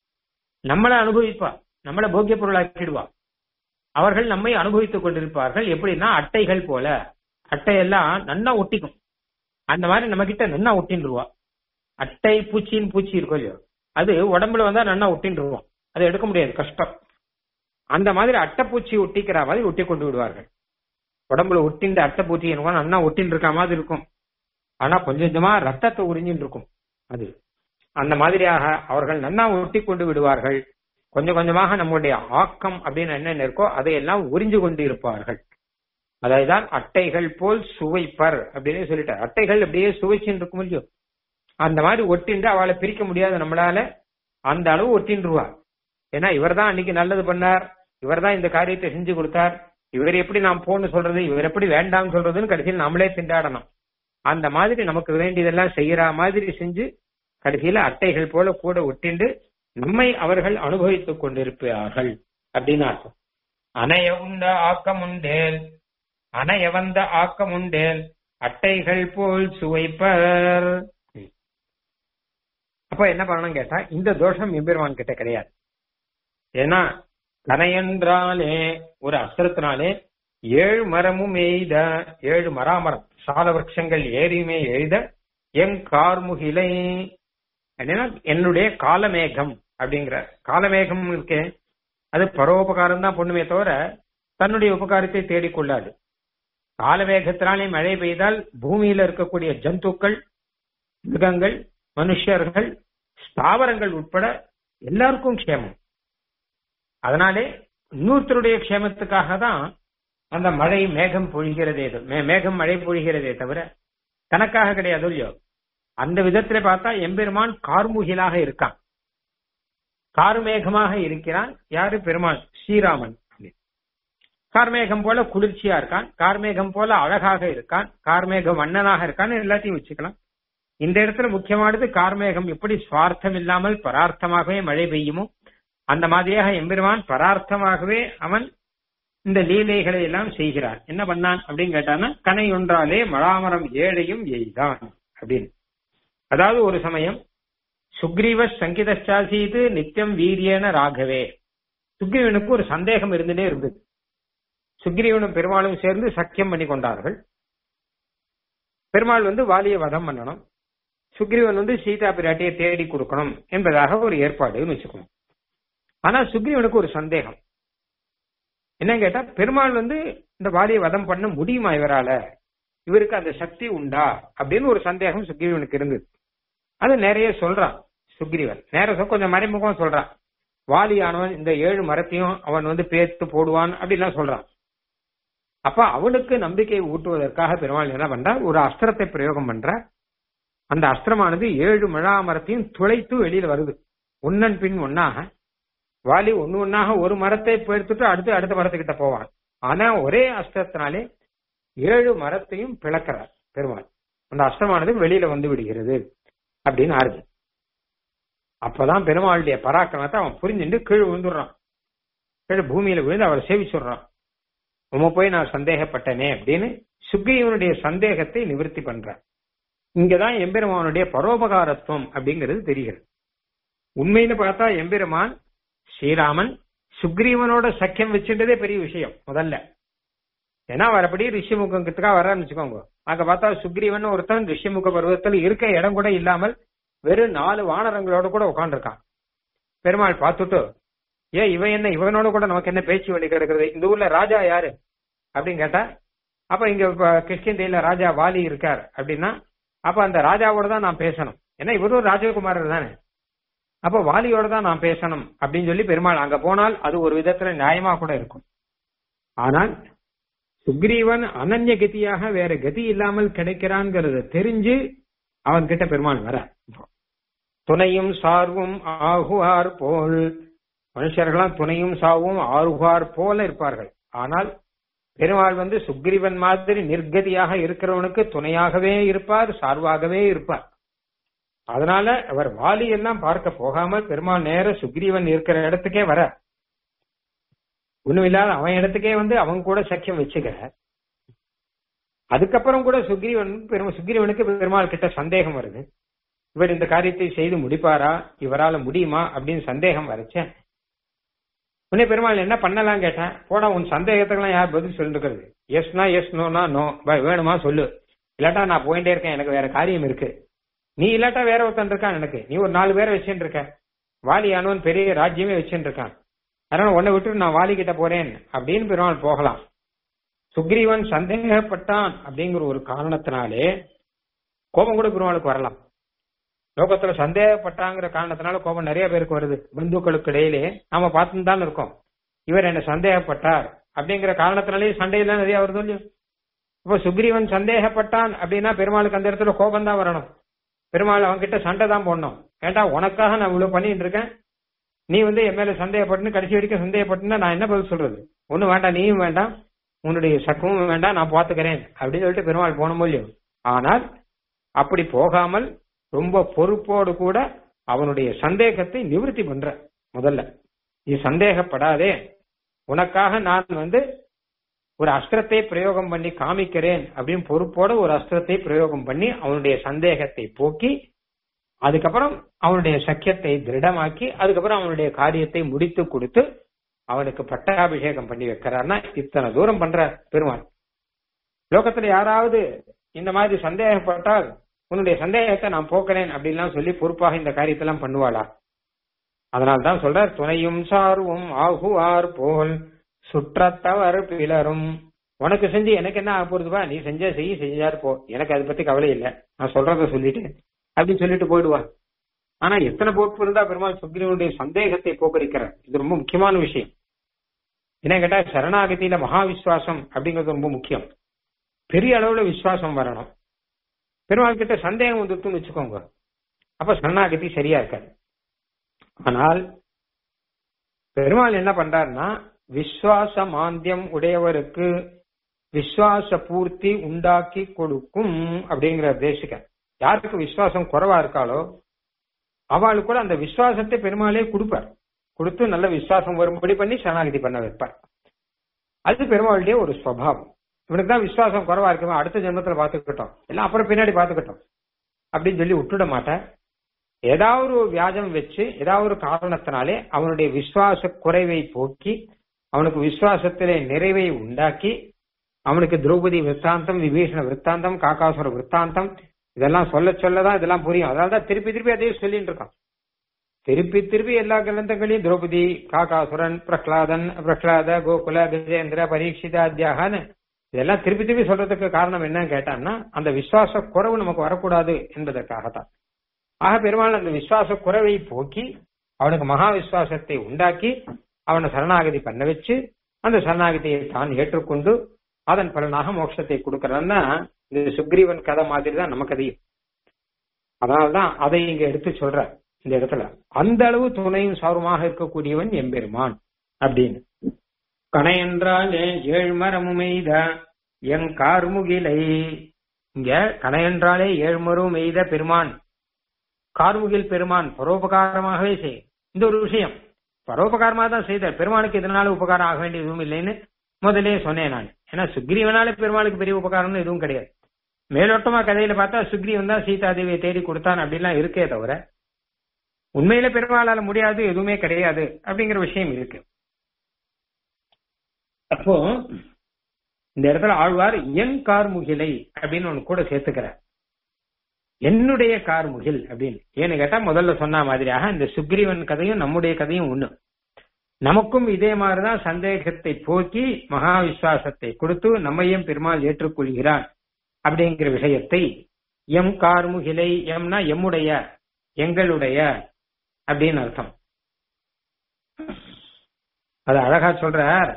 நம்மளை அனுபவிப்பார் நம்மளை போக்கிய பொருளாக்கிடுவா அவர்கள் நம்மை அனுபவித்துக் கொண்டிருப்பார்கள் எப்படின்னா அட்டைகள் போல அட்டையெல்லாம் நன்னா ஒட்டிக்கும் அந்த மாதிரி நம்ம கிட்ட நன்னா ஒட்டின்றுவா அட்டை பூச்சின்னு பூச்சி இருக்கும் இல்லையோ அது உடம்புல வந்தா நன்னா ஒட்டின்றுவோம் அதை எடுக்க முடியாது கஷ்டம் அந்த மாதிரி அட்டைப்பூச்சி ஒட்டிக்கிற மாதிரி ஒட்டி கொண்டு விடுவார்கள் உடம்புல ஒட்டின்ற அட்டைப்பூச்சி என்னவோ நன்னா ஒட்டின்னு இருக்க மாதிரி இருக்கும் ஆனா கொஞ்சம் கொஞ்சமா ரத்தத்தை உறிஞ்சின்னு இருக்கும் அது அந்த மாதிரியாக அவர்கள் நன்னா ஒட்டி கொண்டு விடுவார்கள் கொஞ்சம் கொஞ்சமாக நம்முடைய ஆக்கம் அப்படின்னு என்னென்ன இருக்கோ அதையெல்லாம் உறிஞ்சு கொண்டு இருப்பார்கள் அதைதான் அட்டைகள் போல் சுவைப்பர் அப்படின்னு சொல்லிட்டார் அட்டைகள் அப்படியே சுவைச்சுன்னு இருக்கும் இல்லையோ அந்த மாதிரி ஒட்டின்று அவளை பிரிக்க முடியாது நம்மளால அந்த அளவு ஒட்டின்றுவா ஏன்னா இவர் தான் அன்னைக்கு நல்லது பண்ணார் இவர் தான் இந்த காரியத்தை செஞ்சு கொடுத்தார் இவர் எப்படி நாம் போன்னு சொல்றது இவர் எப்படி வேண்டாம்னு சொல்றதுன்னு கடைசியில் நம்மளே திண்டாடணும் அந்த மாதிரி நமக்கு வேண்டியதெல்லாம் செய்யற மாதிரி செஞ்சு கடைசியில அட்டைகள் போல கூட ஒட்டிண்டு நம்மை அவர்கள் அனுபவித்துக் கொண்டிருப்பார்கள் அப்படின்னு அர்த்தம் அணைய உண்ட ஆக்கம் உண்டேல் அணைய வந்த ஆக்கம் உண்டேல் அட்டைகள் போல் சுவைப்பர் அப்ப என்ன பண்ணணும் கேட்டா இந்த தோஷம் எம்பெருமான் கிட்ட கிடையாது ஏன்னா கனையென்றாலே ஒரு அஸ்திரத்தினாலே ஏழு மரமும் எய்த ஏழு மராமரம் சால விரட்சங்கள் ஏறியுமே எழுத என் கார்முகிலை அப்படின்னா என்னுடைய காலமேகம் அப்படிங்கிற காலமேகம் இருக்கே அது பரோபகாரம் தான் பொண்ணுமே தவிர தன்னுடைய உபகாரத்தை தேடிக்கொள்ளாது காலவேகத்தினாலே மழை பெய்தால் பூமியில இருக்கக்கூடிய ஜந்துக்கள் மிருகங்கள் மனுஷர்கள் ஸ்தாவரங்கள் உட்பட எல்லாருக்கும் க்ஷேமம் அதனாலே இன்னொருத்தருடைய க்ஷேமத்துக்காக தான் அந்த மழை மேகம் பொழிகிறதே மே- மேகம் மழை பொழிகிறதே தவிர தனக்காக கிடையாது இல்லையோ அந்த விதத்துல பார்த்தா எம்பெருமான் கார்முகிலாக இருக்கான் கார்மேகமாக இருக்கிறான் யாரு பெருமாள் ஸ்ரீராமன் கார்மேகம் போல குளிர்ச்சியா இருக்கான் கார்மேகம் போல அழகாக இருக்கான் கார்மேக வண்ணனாக இருக்கான் எல்லாத்தையும் வச்சுக்கலாம் இந்த இடத்துல முக்கியமானது கார்மேகம் எப்படி சுவார்த்தம் இல்லாமல் பரார்த்தமாகவே மழை பெய்யுமோ அந்த மாதிரியாக எம்பெருமான் பரார்த்தமாகவே அவன் இந்த லீலைகளை எல்லாம் செய்கிறான் என்ன பண்ணான் அப்படின்னு கேட்டான்னா கனை ஒன்றாலே மழாமரம் ஏழையும் எய்தான் அப்படின்னு அதாவது ஒரு சமயம் சுக்ரீவ சங்கிதாசீது நித்தியம் வீரியன ராகவே சுக்ரீவனுக்கு ஒரு சந்தேகம் இருந்துட்டே இருந்தது சுக்ரீவனும் பெருமாளும் சேர்ந்து சக்கியம் பண்ணி கொண்டார்கள் பெருமாள் வந்து வாலிய வதம் பண்ணணும் சுக்ரீவன் வந்து சீதா பிராட்டியை தேடி கொடுக்கணும் என்பதாக ஒரு ஏற்பாடுன்னு வச்சுக்கணும் ஆனா சுக்ரீவனுக்கு ஒரு சந்தேகம் என்ன கேட்டா பெருமாள் வந்து இந்த வாலிய வதம் பண்ண முடியுமா இவரால இவருக்கு அந்த சக்தி உண்டா அப்படின்னு ஒரு சந்தேகம் சுக்ரீவனுக்கு இருந்தது அது நிறைய சொல்றான் சுக்ரீவன் நேர சொல் கொஞ்சம் மறைமுகம் சொல்றான் வாலியானவன் இந்த ஏழு மரத்தையும் அவன் வந்து பேர்த்து போடுவான் அப்படிலாம் சொல்றான் அப்ப அவனுக்கு நம்பிக்கை ஊட்டுவதற்காக பெருமாள் என்ன பண்றா ஒரு அஸ்திரத்தை பிரயோகம் பண்ற அந்த அஸ்திரமானது ஏழு மழா மரத்தையும் துளைத்து வெளியில வருது ஒன்னன் பின் ஒன்னாக வாலி ஒன்னு ஒன்னாக ஒரு மரத்தை பேர்த்துட்டு அடுத்து அடுத்த மரத்துக்கிட்ட போவான் ஆனா ஒரே அஸ்திரத்தினாலே ஏழு மரத்தையும் பிளக்கிறார் பெருமாள் அந்த அஸ்திரமானது வெளியில வந்து விடுகிறது அப்படின்னு ஆறுது அப்பதான் பெருமாளுடைய பராக்கிரமத்தை அவன் புரிஞ்சுட்டு கீழே விழுந்துடுறான் கீழே பூமியில விழுந்து அவரை சேவிச்சுடுறான் உம போய் நான் சந்தேகப்பட்டனே அப்படின்னு சுக்ரீவனுடைய சந்தேகத்தை நிவர்த்தி பண்றார் இங்கதான் எம்பெருமானுடைய பரோபகாரத்துவம் அப்படிங்கிறது தெரிகிறது உண்மையில பார்த்தா எம்பெருமான் ஸ்ரீராமன் சுக்ரீவனோட சக்கியம் வச்சுட்டதே பெரிய விஷயம் முதல்ல ஏன்னா அவர் அப்படி ரிஷிமுகத்துக்காக வர்றான்னு வச்சுக்கோங்க அங்க பார்த்தா சுக்ரீவன் ஒருத்தன் ரிஷிமுக பருவத்தில் இருக்க இடம் கூட இல்லாமல் வெறும் நாலு வானரங்களோட கூட உட்காந்துருக்கான் பெருமாள் பார்த்துட்டு ஏன் இவன் என்ன இவனோட கூட நமக்கு என்ன பேச்சு வழி கிடக்குறது இந்த ஊர்ல ராஜா யாரு அப்படின்னு கேட்டா அப்ப இங்க இப்ப கிருஷ்ணகிரியில ராஜா வாலி இருக்கார் அப்படின்னா அப்ப அந்த ராஜாவோட தான் நான் பேசணும் ஏன்னா இவரும் ராஜகுமாரர் தானே அப்ப வாலியோட தான் நான் பேசணும் அப்படின்னு சொல்லி பெருமாள் அங்க போனால் அது ஒரு விதத்துல நியாயமா கூட இருக்கும் ஆனால் சுக்ரீவன் அனன்ய கதியாக வேற கதி இல்லாமல் கிடைக்கிறான்ங்கிறத தெரிஞ்சு அவன் கிட்ட பெருமாள் வர துணையும் சார்வும் ஆகுவார் போல் மனுஷர்களாம் துணையும் சாவும் ஆறுகார் போல இருப்பார்கள் ஆனால் பெருமாள் வந்து சுக்ரீவன் மாதிரி நிர்கதியாக இருக்கிறவனுக்கு துணையாகவே இருப்பார் சார்வாகவே இருப்பார் அதனால அவர் வாலி எல்லாம் பார்க்க போகாமல் பெருமாள் நேர சுக்ரீவன் இருக்கிற இடத்துக்கே வர ஒண்ணும் இல்லாத அவன் இடத்துக்கே வந்து அவன் கூட சக்கியம் வச்சுக்க அதுக்கப்புறம் கூட சுக்ரீவன் பெருமா சுக்ரீவனுக்கு பெருமாள் கிட்ட சந்தேகம் வருது இவர் இந்த காரியத்தை செய்து முடிப்பாரா இவரால முடியுமா அப்படின்னு சந்தேகம் வரைச்சேன் உடனே பெருமாள் என்ன பண்ணலாம் கேட்டேன் போடா உன் சந்தேகத்துக்கெல்லாம் யார் பதில் சொல்லிருக்கிறது எஸ்னா எஸ் நோனா நோ வேணுமா சொல்லு இல்லாட்டா நான் போயிட்டே இருக்கேன் எனக்கு வேற காரியம் இருக்கு நீ இல்லாட்டா வேற ஒருத்தன் இருக்கான் எனக்கு நீ ஒரு நாலு பேரை வச்சுட்டு இருக்க வாலியானவன் பெரிய ராஜ்யமே வச்சுட்டு இருக்கான் அதனால உன்னை விட்டு நான் வாலி கிட்ட போறேன் அப்படின்னு பெருமாள் போகலாம் சுக்ரீவன் சந்தேகப்பட்டான் அப்படிங்கிற ஒரு காரணத்தினாலே கோபம் கூட பெருமாளுக்கு வரலாம் லோகத்துல சந்தேகப்பட்டாங்கிற காரணத்தினால கோபம் நிறைய பேருக்கு வருது பந்துக்களுக்கு இடையிலே நாம பார்த்துன்னு தான் இருக்கோம் இவர் என்ன சந்தேகப்பட்டார் அப்படிங்கிற காரணத்தினாலே சண்டையெல்லாம் நிறைய வருது இல்லையோ இப்போ சுக்ரீவன் சந்தேகப்பட்டான் அப்படின்னா பெருமாளுக்கு அந்த இடத்துல கோபம் தான் வரணும் பெருமாள் அவன்கிட்ட சண்டை தான் போடணும் ஏண்டா உனக்காக நான் இவ்வளவு பண்ணிட்டு இருக்கேன் நீ வந்து என் மேல சந்தேகப்பட்டுன்னு கடைசி வரைக்கும் சந்தேகப்பட்டுன்னா நான் என்ன பதில் சொல்றது ஒண்ணும் வேண்டாம் நீயும் வேண்டாம் உன்னுடைய சக்கமும் வேண்டாம் நான் பாத்துக்கிறேன் அப்படின்னு சொல்லிட்டு பெருமாள் போன முடியும் ஆனால் அப்படி போகாமல் ரொம்ப பொறுப்போடு கூட அவனுடைய சந்தேகத்தை நிவர்த்தி பண்ற முதல்ல நீ சந்தேகப்படாதே உனக்காக நான் வந்து ஒரு அஸ்திரத்தை பிரயோகம் பண்ணி காமிக்கிறேன் அப்படின்னு பொறுப்போட ஒரு அஸ்திரத்தை பிரயோகம் பண்ணி அவனுடைய சந்தேகத்தை போக்கி அதுக்கப்புறம் அவனுடைய சக்கியத்தை திருடமாக்கி அதுக்கப்புறம் அவனுடைய காரியத்தை முடித்து கொடுத்து அவனுக்கு பட்டாபிஷேகம் பண்ணி வைக்கிறார்னா இத்தனை தூரம் பண்ற பெருமாள் லோகத்துல யாராவது இந்த மாதிரி சந்தேகப்பட்டால் உன்னுடைய சந்தேகத்தை நான் போக்குறேன் அப்படின்லாம் சொல்லி பொறுப்பாக இந்த காரியத்தெல்லாம் பண்ணுவாளா அதனால தான் சொல்றார் துணையும் சார்வும் ஆகுவார் போல் சுற்றத்தவர் பிலரும் உனக்கு செஞ்சு எனக்கு என்ன ஆக போறதுப்பா நீ செஞ்சா செய்ய செஞ்சாரு போ எனக்கு அதை பத்தி கவலை இல்லை நான் சொல்றத சொல்லிட்டு அப்படின்னு சொல்லிட்டு போயிடுவா ஆனா எத்தனை பொறுப்பு இருந்தா பெருமாள் சுக்ரீவனுடைய சந்தேகத்தை போக்கரிக்கிறார் இது ரொம்ப முக்கியமான விஷயம் என்ன கேட்டா சரணாகதியில மகா விசுவாசம் அப்படிங்கிறது ரொம்ப முக்கியம் பெரிய அளவுல விசுவாசம் வரணும் பெருமாள் கிட்ட சந்தேகம் வந்துட்டுன்னு வச்சுக்கோங்க அப்ப சரணாகதி சரியா இருக்காது ஆனால் பெருமாள் என்ன பண்றாருன்னா விஸ்வாச மாந்தியம் உடையவருக்கு விஸ்வாச பூர்த்தி உண்டாக்கி கொடுக்கும் அப்படிங்கிற தேசிக்க யாருக்கு விசுவாசம் குறைவா இருக்காளோ அவளுக்கு கூட அந்த விசுவாசத்தை பெருமாளே கொடுப்பார் கொடுத்து நல்ல விசுவாசம் வரும்படி பண்ணி சரணாகதி பண்ண வைப்பார் அது பெருமாளுடைய ஒரு சுவாவம் இவனுக்கு தான் விசுவாசம் குறைவா இருக்குமா அடுத்த ஜென்மத்துல பாத்துக்கிட்டோம் எல்லாம் அப்புறம் பின்னாடி பாத்துக்கிட்டோம் அப்படின்னு சொல்லி விட்டுட மாட்டேன் ஏதாவது ஒரு வியாஜம் வச்சு ஏதாவது ஒரு காரணத்தினாலே அவனுடைய விசுவாச குறைவை போக்கி அவனுக்கு விசுவாசத்திலே நிறைவை உண்டாக்கி அவனுக்கு திரௌபதி விற்த்தாந்தம் விபீஷண விற்த்தாந்தம் காக்காசுர விற்த்தாந்தம் இதெல்லாம் சொல்ல சொல்லதான் இதெல்லாம் புரியும் அதனாலதான் திருப்பி திருப்பி அதே சொல்லிட்டு இருக்கான் திருப்பி திருப்பி எல்லா கிரந்தங்களையும் திரௌபதி காக்காசுரன் பிரகலாதன் பிரகலாத கோகுல கஜேந்திர பரீட்சிதாத்தியாகன்னு இதெல்லாம் திருப்பி திருப்பி சொல்றதுக்கு காரணம் என்னன்னு கேட்டான்னா அந்த விசுவாச குறைவு நமக்கு வரக்கூடாது என்பதற்காகத்தான் ஆக பெருமாள் அந்த விசுவாச குறைவை போக்கி அவனுக்கு மகா விசுவாசத்தை உண்டாக்கி அவனை சரணாகதி பண்ண வச்சு அந்த சரணாகதியை தான் ஏற்றுக்கொண்டு அதன் பலனாக மோட்சத்தை கொடுக்கறான்னா இந்த சுக்ரீவன் கதை மாதிரி தான் நம்ம கதையும் அதனால்தான் அதை இங்க எடுத்து சொல்ற இந்த இடத்துல அந்த அளவு துணையும் சாருமாக இருக்கக்கூடியவன் எம்பெருமான் அப்படின்னு கணையென்றாலே ஏழ்மரமும் எய்த என் கார்முகிலை இங்க கணையென்றாலே ஏழ்மரும் எய்த பெருமான் கார்முகில் பெருமான் பரோபகாரமாகவே செய் இந்த ஒரு விஷயம் பரோபகாரமாக தான் செய்தார் பெருமானுக்கு இதனால உபகாரம் ஆக வேண்டிய எதுவும் இல்லைன்னு முதலே சொன்னேன் நான் ஏன்னா சுக்ரீவனால பெருமாளுக்கு பெரிய உபகாரம்னு எதுவும் கிடையாது மேலோட்டமா கதையில பார்த்தா சுக்ரீவன் தான் சீதாதேவியை தேடி கொடுத்தான் அப்படிலாம் இருக்கே தவிர உண்மையில பெருமாளால முடியாது எதுவுமே கிடையாது அப்படிங்கிற விஷயம் இருக்கு அப்போ இந்த இடத்துல ஆழ்வார் என் கார்முகிலை அப்படின்னு ஒண்ணு கூட சேர்த்துக்கிறார் என்னுடைய கார்முகில் அப்படின்னு ஏன்னு கேட்டா முதல்ல சொன்ன மாதிரியாக இந்த சுக்ரீவன் கதையும் நம்முடைய கதையும் ஒண்ணு நமக்கும் இதே மாதிரிதான் சந்தேகத்தை போக்கி மகா விசுவாசத்தை கொடுத்து நம்மையும் பெருமாள் ஏற்றுக்கொள்கிறான் அப்படிங்கிற விஷயத்தை எம் கார்முகிலை எம்னா எம்முடைய எங்களுடைய அப்படின்னு அர்த்தம் அது அழகா சொல்றார்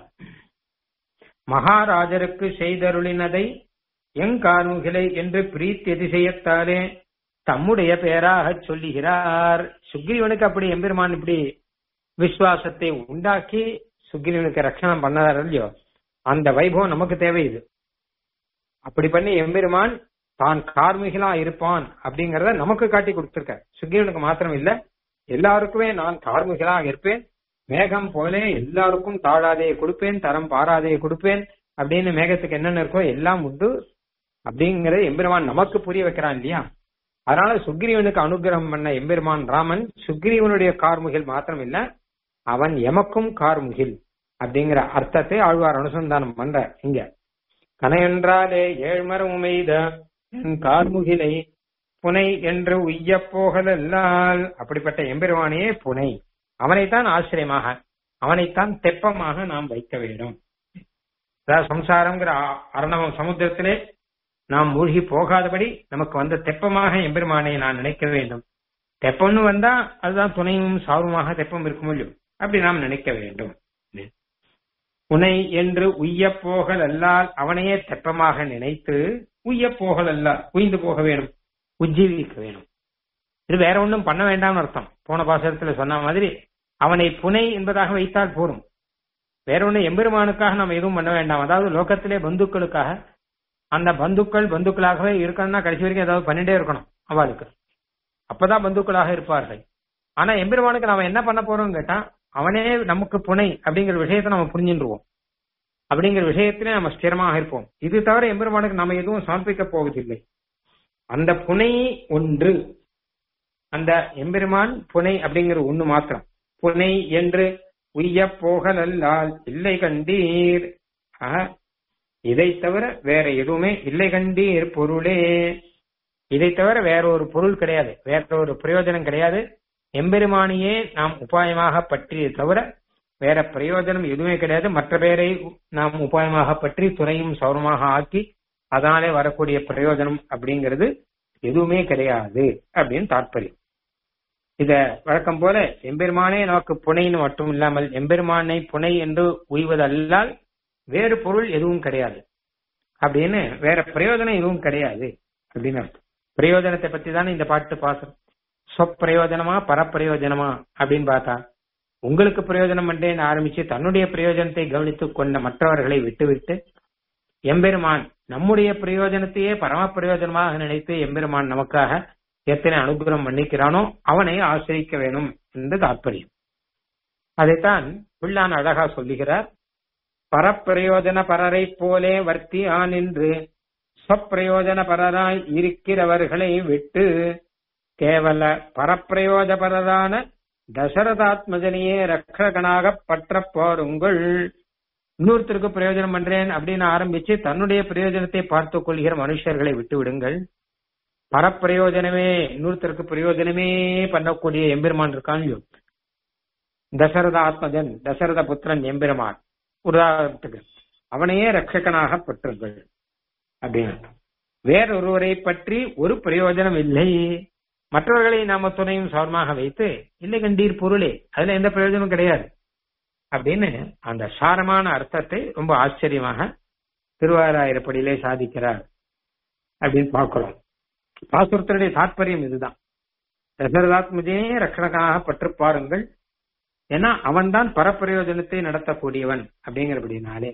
மகாராஜருக்கு செய்தருளினதை எங்கார்முகிலை என்று பிரீத்தி அதிசயத்தாலே தம்முடைய பெயராக சொல்லுகிறார் சுக்ரீவனுக்கு அப்படி எம்பெருமான் இப்படி விசுவாசத்தை உண்டாக்கி சுக்ரீவனுக்கு ரட்சணம் பண்ணார் இல்லையோ அந்த வைபவம் நமக்கு தேவை இது அப்படி பண்ணி எம்பெருமான் தான் கார்மிகளா இருப்பான் அப்படிங்கறத நமக்கு காட்டி கொடுத்திருக்க சுக்ரீவனுக்கு மாத்திரம் இல்ல எல்லாருக்குமே நான் கார்மிகளாக இருப்பேன் மேகம் போலே எல்லாருக்கும் தாழாதே கொடுப்பேன் தரம் பாராதே கொடுப்பேன் அப்படின்னு மேகத்துக்கு என்னென்ன இருக்கோ எல்லாம் உண்டு அப்படிங்கறத எம்பெருமான் நமக்கு புரிய வைக்கிறான் இல்லையா அதனால சுக்ரீவனுக்கு அனுகிரகம் பண்ண எம்பெருமான் ராமன் சுக்ரீவனுடைய கார்முகில் மாத்திரம் இல்ல அவன் எமக்கும் கார்முகில் அப்படிங்கிற அர்த்தத்தை ஆழ்வார் அனுசந்தானம் பண்ற இங்க கனையென்றாலே ஏழ்மரம் உமைத என் கார்முகிலை புனை என்று உய்ய போகலல்லால் அப்படிப்பட்ட எம்பெருமானையே புனை அவனைத்தான் ஆசிரியமாக அவனைத்தான் தெப்பமாக நாம் வைக்க வேண்டும் அதாவது சம்சாரம்ங்கிற அரணவம் சமுத்திரத்திலே நாம் மூழ்கி போகாதபடி நமக்கு வந்த தெப்பமாக எம்பெருமானை நான் நினைக்க வேண்டும் தெப்பம்னு வந்தா அதுதான் துணையும் சார்புமாக தெப்பம் இருக்கும் இல்லையோ அப்படி நாம் நினைக்க வேண்டும் உனை என்று உய்ய போகல் அல்லால் அவனையே தெப்பமாக நினைத்து உய்ய போகல் அல்லால் உய்ந்து போக வேணும் உஜ்ஜீவிக்க வேணும் இது வேற ஒன்றும் பண்ண வேண்டாம்னு அர்த்தம் போன பாசத்துல சொன்ன மாதிரி அவனை புனை என்பதாக வைத்தால் போரும் வேற ஒண்ணு எம்பெருமானுக்காக நம்ம எதுவும் பண்ண வேண்டாம் அதாவது லோகத்திலே பந்துக்களுக்காக அந்த பந்துக்கள் பந்துக்களாகவே இருக்கணும்னா கடைசி வரைக்கும் ஏதாவது பண்ணிட்டே இருக்கணும் அவளுக்கு அப்பதான் பந்துக்களாக இருப்பார்கள் ஆனா எம்பெருமானுக்கு நாம என்ன பண்ண போறோம் கேட்டா அவனே நமக்கு புனை அப்படிங்கிற விஷயத்தை நம்ம புரிஞ்சுருவோம் அப்படிங்கிற விஷயத்திலே நம்ம ஸ்திரமாக இருப்போம் இது தவிர எம்பெருமானுக்கு நம்ம எதுவும் சமர்ப்பிக்க போவதில்லை அந்த புனை ஒன்று அந்த எம்பெருமான் புனை அப்படிங்கிற ஒண்ணு மாத்திரம் புனை என்று உய்ய போகலல்லால் இல்லை கண்டீர் இதை தவிர வேற எதுவுமே இல்லை கண்டீர் பொருளே இதை தவிர வேற ஒரு பொருள் கிடையாது வேற ஒரு பிரயோஜனம் கிடையாது எம்பெருமானியே நாம் உபாயமாக பற்றிய தவிர வேற பிரயோஜனம் எதுவுமே கிடையாது மற்ற பேரை நாம் உபாயமாக பற்றி துறையும் சௌரமாக ஆக்கி அதனாலே வரக்கூடிய பிரயோஜனம் அப்படிங்கிறது எதுவுமே கிடையாது அப்படின்னு தாற்பயம் இத வழக்கம் போல எம்பெருமானே நமக்கு புனைன்னு மட்டும் இல்லாமல் எம்பெருமானை புனை என்று உய்வதல்லால் வேறு பொருள் எதுவும் கிடையாது அப்படின்னு வேற பிரயோஜனம் எதுவும் கிடையாது அப்படின்னு அர்த்தம் பிரயோஜனத்தை பத்தி தானே இந்த பாட்டு பாசம் சொப்பிரயோஜனமா பரப்பிரயோஜனமா அப்படின்னு பார்த்தா உங்களுக்கு பிரயோஜனம் பண்றேன்னு ஆரம்பிச்சு தன்னுடைய பிரயோஜனத்தை கவனித்துக் கொண்ட மற்றவர்களை விட்டுவிட்டு எம்பெருமான் நம்முடைய பிரயோஜனத்தையே பரம பிரயோஜனமாக நினைத்து எம்பெருமான் நமக்காக எத்தனை அனுகிரகம் பண்ணிக்கிறானோ அவனை ஆசிரிக்க வேணும் என்று தாற்பயம் அதைத்தான் பிள்ளான் அழகா சொல்லுகிறார் பரப்பிரயோஜன பரரை போலே வர்த்தி ஆனின்று சொப்பிரயோஜன பரராய் இருக்கிறவர்களை விட்டு கேவல பரப்பிரயோஜபரரான தசரதாத்மஜனையே ரக்ஷகனாக பற்ற போருங்கள் இன்னொருத்தருக்கு பிரயோஜனம் பண்றேன் அப்படின்னு ஆரம்பிச்சு தன்னுடைய பிரயோஜனத்தை பார்த்துக் கொள்கிற மனுஷர்களை விட்டு விடுங்கள் பரப்பிரயோஜனமே இன்னொருத்தருக்கு பிரயோஜனமே பண்ணக்கூடிய எம்பெருமான் இருக்கான் தசரத ஆத்மஜன் தசரத புத்திரன் எம்பெருமான் உதாரணத்துக்கு அவனையே ரட்சகனாக பெற்றுங்கள் அப்படின்னு வேறொருவரை பற்றி ஒரு பிரயோஜனம் இல்லை மற்றவர்களை நாம துணையும் சவரமாக வைத்து இல்லை கண்டீர் பொருளே அதுல எந்த பிரயோஜனமும் கிடையாது அப்படின்னு அந்த சாரமான அர்த்தத்தை ரொம்ப ஆச்சரியமாக திருவாராயிரப்படியிலே சாதிக்கிறார் அப்படின்னு பார்க்கிறோம் பாசுரத்தினுடைய தாற்பயம் இதுதான் தசரதாத்மஜே ரட்சணக்காக பற்று பாருங்கள் ஏன்னா அவன்தான் பரப்பிரயோஜனத்தை நடத்தக்கூடியவன் அப்படிங்கிறபடினாலே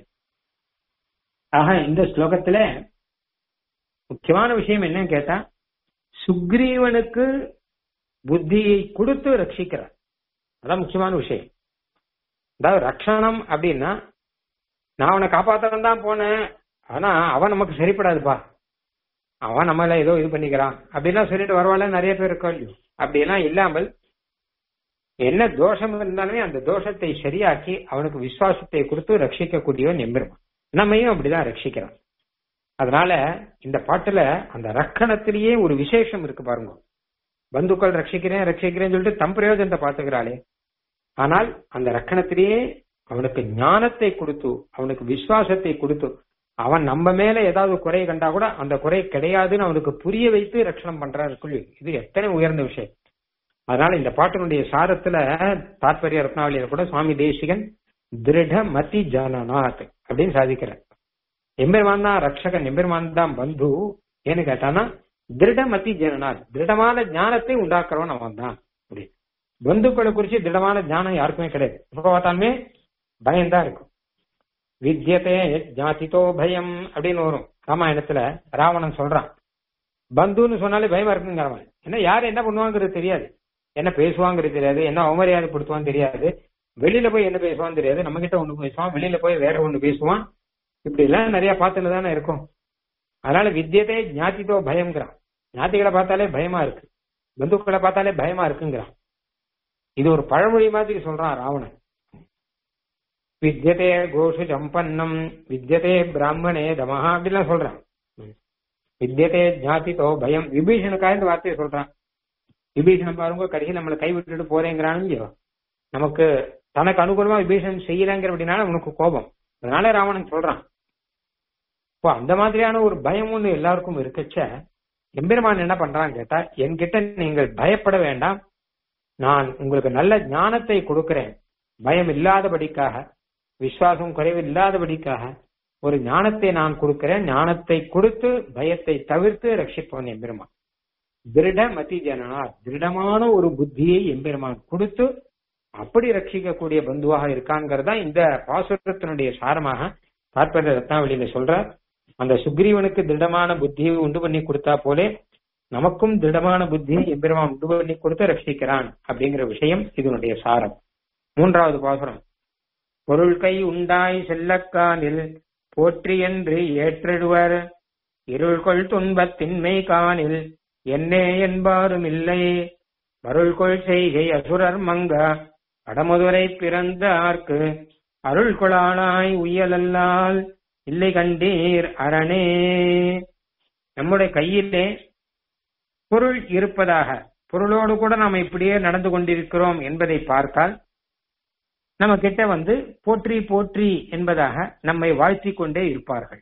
ஆக இந்த ஸ்லோகத்துல முக்கியமான விஷயம் என்னன்னு கேட்டா சுக்ரீவனுக்கு புத்தியை கொடுத்து ரட்சிக்கிறார் அதான் முக்கியமான விஷயம் அதாவது ரட்சணம் அப்படின்னா நான் அவனை காப்பாத்தவன் தான் போனேன் ஆனா அவன் நமக்கு சரிப்படாதுப்பா அவன் நம்மள ஏதோ இது பண்ணிக்கிறான் அப்படிலாம் சொல்லிட்டு வருவாள் நிறைய பேர் இருக்கா இல்லையோ அப்படியெல்லாம் இல்லாமல் என்ன தோஷம் இருந்தாலுமே அந்த தோஷத்தை சரியாக்கி அவனுக்கு விசுவாசத்தை கொடுத்து ரட்சிக்கக்கூடியவன் எம்பெருமான் நம்மையும் அப்படிதான் ரட்சிக்கிறான் அதனால இந்த பாட்டுல அந்த ரக்கணத்திலேயே ஒரு விசேஷம் இருக்கு பாருங்க பந்துக்கள் ரட்சிக்கிறேன் ரட்சிக்கிறேன்னு சொல்லிட்டு தம் பிரயோஜனத்தை பாத்துக்கிறாளே ஆனால் அந்த ரக்கணத்திலேயே அவனுக்கு ஞானத்தை கொடுத்து அவனுக்கு விசுவாசத்தை கொடுத்து அவன் நம்ம மேல ஏதாவது குறை கண்டா கூட அந்த குறை கிடையாதுன்னு அவனுக்கு புரிய வைத்து ரட்சணம் பண்றாரு இது எத்தனை உயர்ந்த விஷயம் அதனால இந்த பாட்டினுடைய சாரத்துல தாற்பரிய ரத்னாவளியில கூட சுவாமி தேசிகன் திருட மதி ஜானநாத் அப்படின்னு சாதிக்கிறார் எம்பெருமான் தான் ரட்சகன் எம்பெருமான் தான் பந்து ஏன்னு கேட்டானா திருட மதி ஜனநாத் திருடமான ஞானத்தை உண்டாக்குறவன் அவன் தான் அப்படி பந்துக்களை குறிச்சு திருடமான ஞானம் யாருக்குமே கிடையாது இப்ப பார்த்தாலுமே பயம்தான் இருக்கும் வித்யதே ஜாதித்தோ பயம் அப்படின்னு வரும் ராமாயணத்துல ராவணன் சொல்றான் பந்துன்னு சொன்னாலே பயமா இருக்குங்கிறவன் ஏன்னா யார் என்ன பண்ணுவாங்கிறது தெரியாது என்ன பேசுவாங்கிறது தெரியாது என்ன அவமரியாதை படுத்துவான்னு தெரியாது வெளியில போய் என்ன பேசுவான்னு தெரியாது நம்ம கிட்ட ஒண்ணு பேசுவான் வெளியில போய் வேற ஒண்ணு பேசுவான் இப்படி எல்லாம் நிறைய பார்த்துன்னு தானே இருக்கும் அதனால வித்தியதே ஞாத்தித்தோ பயம்ங்கிறான் ஞாத்திகளை பார்த்தாலே பயமா இருக்கு பந்துக்களை பார்த்தாலே பயமா இருக்குங்கிறான் இது ஒரு பழமொழி மாதிரி சொல்றான் ராவணன் வித்தியதே கோஷு சம்பன்னம் வித்தியதே பிராமணே தமஹா அப்படிலாம் சொல்றான் வித்தியதே ஜாதித்தோ பயம் விபீஷணுக்காக இந்த வார்த்தையை சொல்றான் விபீஷணன் பாருங்க கடைசியில் நம்மளை கை விட்டுட்டு போறேங்கிறான்னு நமக்கு தனக்கு அனுகூலமா விபீஷணன் செய்யலங்கிற அப்படின்னால உனக்கு கோபம் அதனால ராவணன் சொல்றான் இப்போ அந்த மாதிரியான ஒரு பயம் ஒண்ணு எல்லாருக்கும் இருக்கச்ச எம்பெருமான் என்ன பண்றான்னு கேட்டா என்கிட்ட நீங்கள் பயப்பட வேண்டாம் நான் உங்களுக்கு நல்ல ஞானத்தை கொடுக்கிறேன் பயம் இல்லாதபடிக்காக விசுவாசம் குறைவு இல்லாதபடிக்காக ஒரு ஞானத்தை நான் கொடுக்கிறேன் ஞானத்தை கொடுத்து பயத்தை தவிர்த்து ரட்சிப்பவன் எம்பெருமான் திருட மதி ஜனனா திருடமான ஒரு புத்தியை எம்பெருமான் கொடுத்து அப்படி ரட்சிக்கக்கூடிய பந்துவாக இருக்காங்கிறதா இந்த பாசுரத்தினுடைய சாரமாக தாற்பய ரத்னாவளியில சொல்ற அந்த சுக்ரீவனுக்கு திருடமான புத்தியை உண்டு பண்ணி கொடுத்தா போலே நமக்கும் திருடமான புத்தியை எம்பெருமான் உண்டு பண்ணி கொடுத்து ரட்சிக்கிறான் அப்படிங்கிற விஷயம் இதனுடைய சாரம் மூன்றாவது பாசுரம் பொருள் கை உண்டாய் செல்லக்கானில் போற்றி என்று ஏற்றிடுவர் இருள்கொள் துன்பத்தின்மை காணில் என்னே என்பாரும் இல்லை மருள்கொள் செய்கை அசுரர் மங்க வடமுதுரை பிறந்த ஆர்க்கு அருள் கொளானாய் உயலல்லால் இல்லை கண்டீர் அரணே நம்முடைய கையிலே பொருள் இருப்பதாக பொருளோடு கூட நாம் இப்படியே நடந்து கொண்டிருக்கிறோம் என்பதை பார்த்தால் நம்ம கிட்ட வந்து போற்றி போற்றி என்பதாக நம்மை வாழ்த்தி கொண்டே இருப்பார்கள்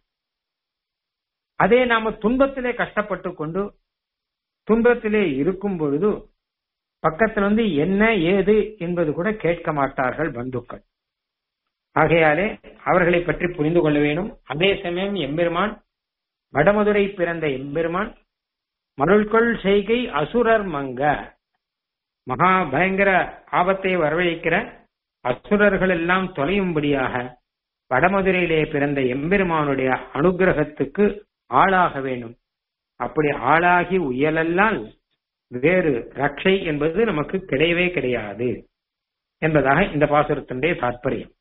அதே நாம துன்பத்திலே கஷ்டப்பட்டு கொண்டு துன்பத்திலே இருக்கும் பொழுது பக்கத்துல வந்து என்ன ஏது என்பது கூட கேட்க மாட்டார்கள் பந்துக்கள் ஆகையாலே அவர்களை பற்றி புரிந்து கொள்ள வேண்டும் அதே சமயம் எம்பெருமான் வடமதுரை பிறந்த எம்பெருமான் மருள்கொள் செய்கை அசுரர் மங்க மகா பயங்கர ஆபத்தை வரவழைக்கிற அசுரர்கள் எல்லாம் தொலையும்படியாக வடமதுரையிலே பிறந்த எம்பெருமானுடைய அனுகிரகத்துக்கு ஆளாக வேண்டும் அப்படி ஆளாகி உயலல்லால் வேறு ரட்சை என்பது நமக்கு கிடையவே கிடையாது என்பதாக இந்த பாசுரத்தினுடைய தாற்பயம்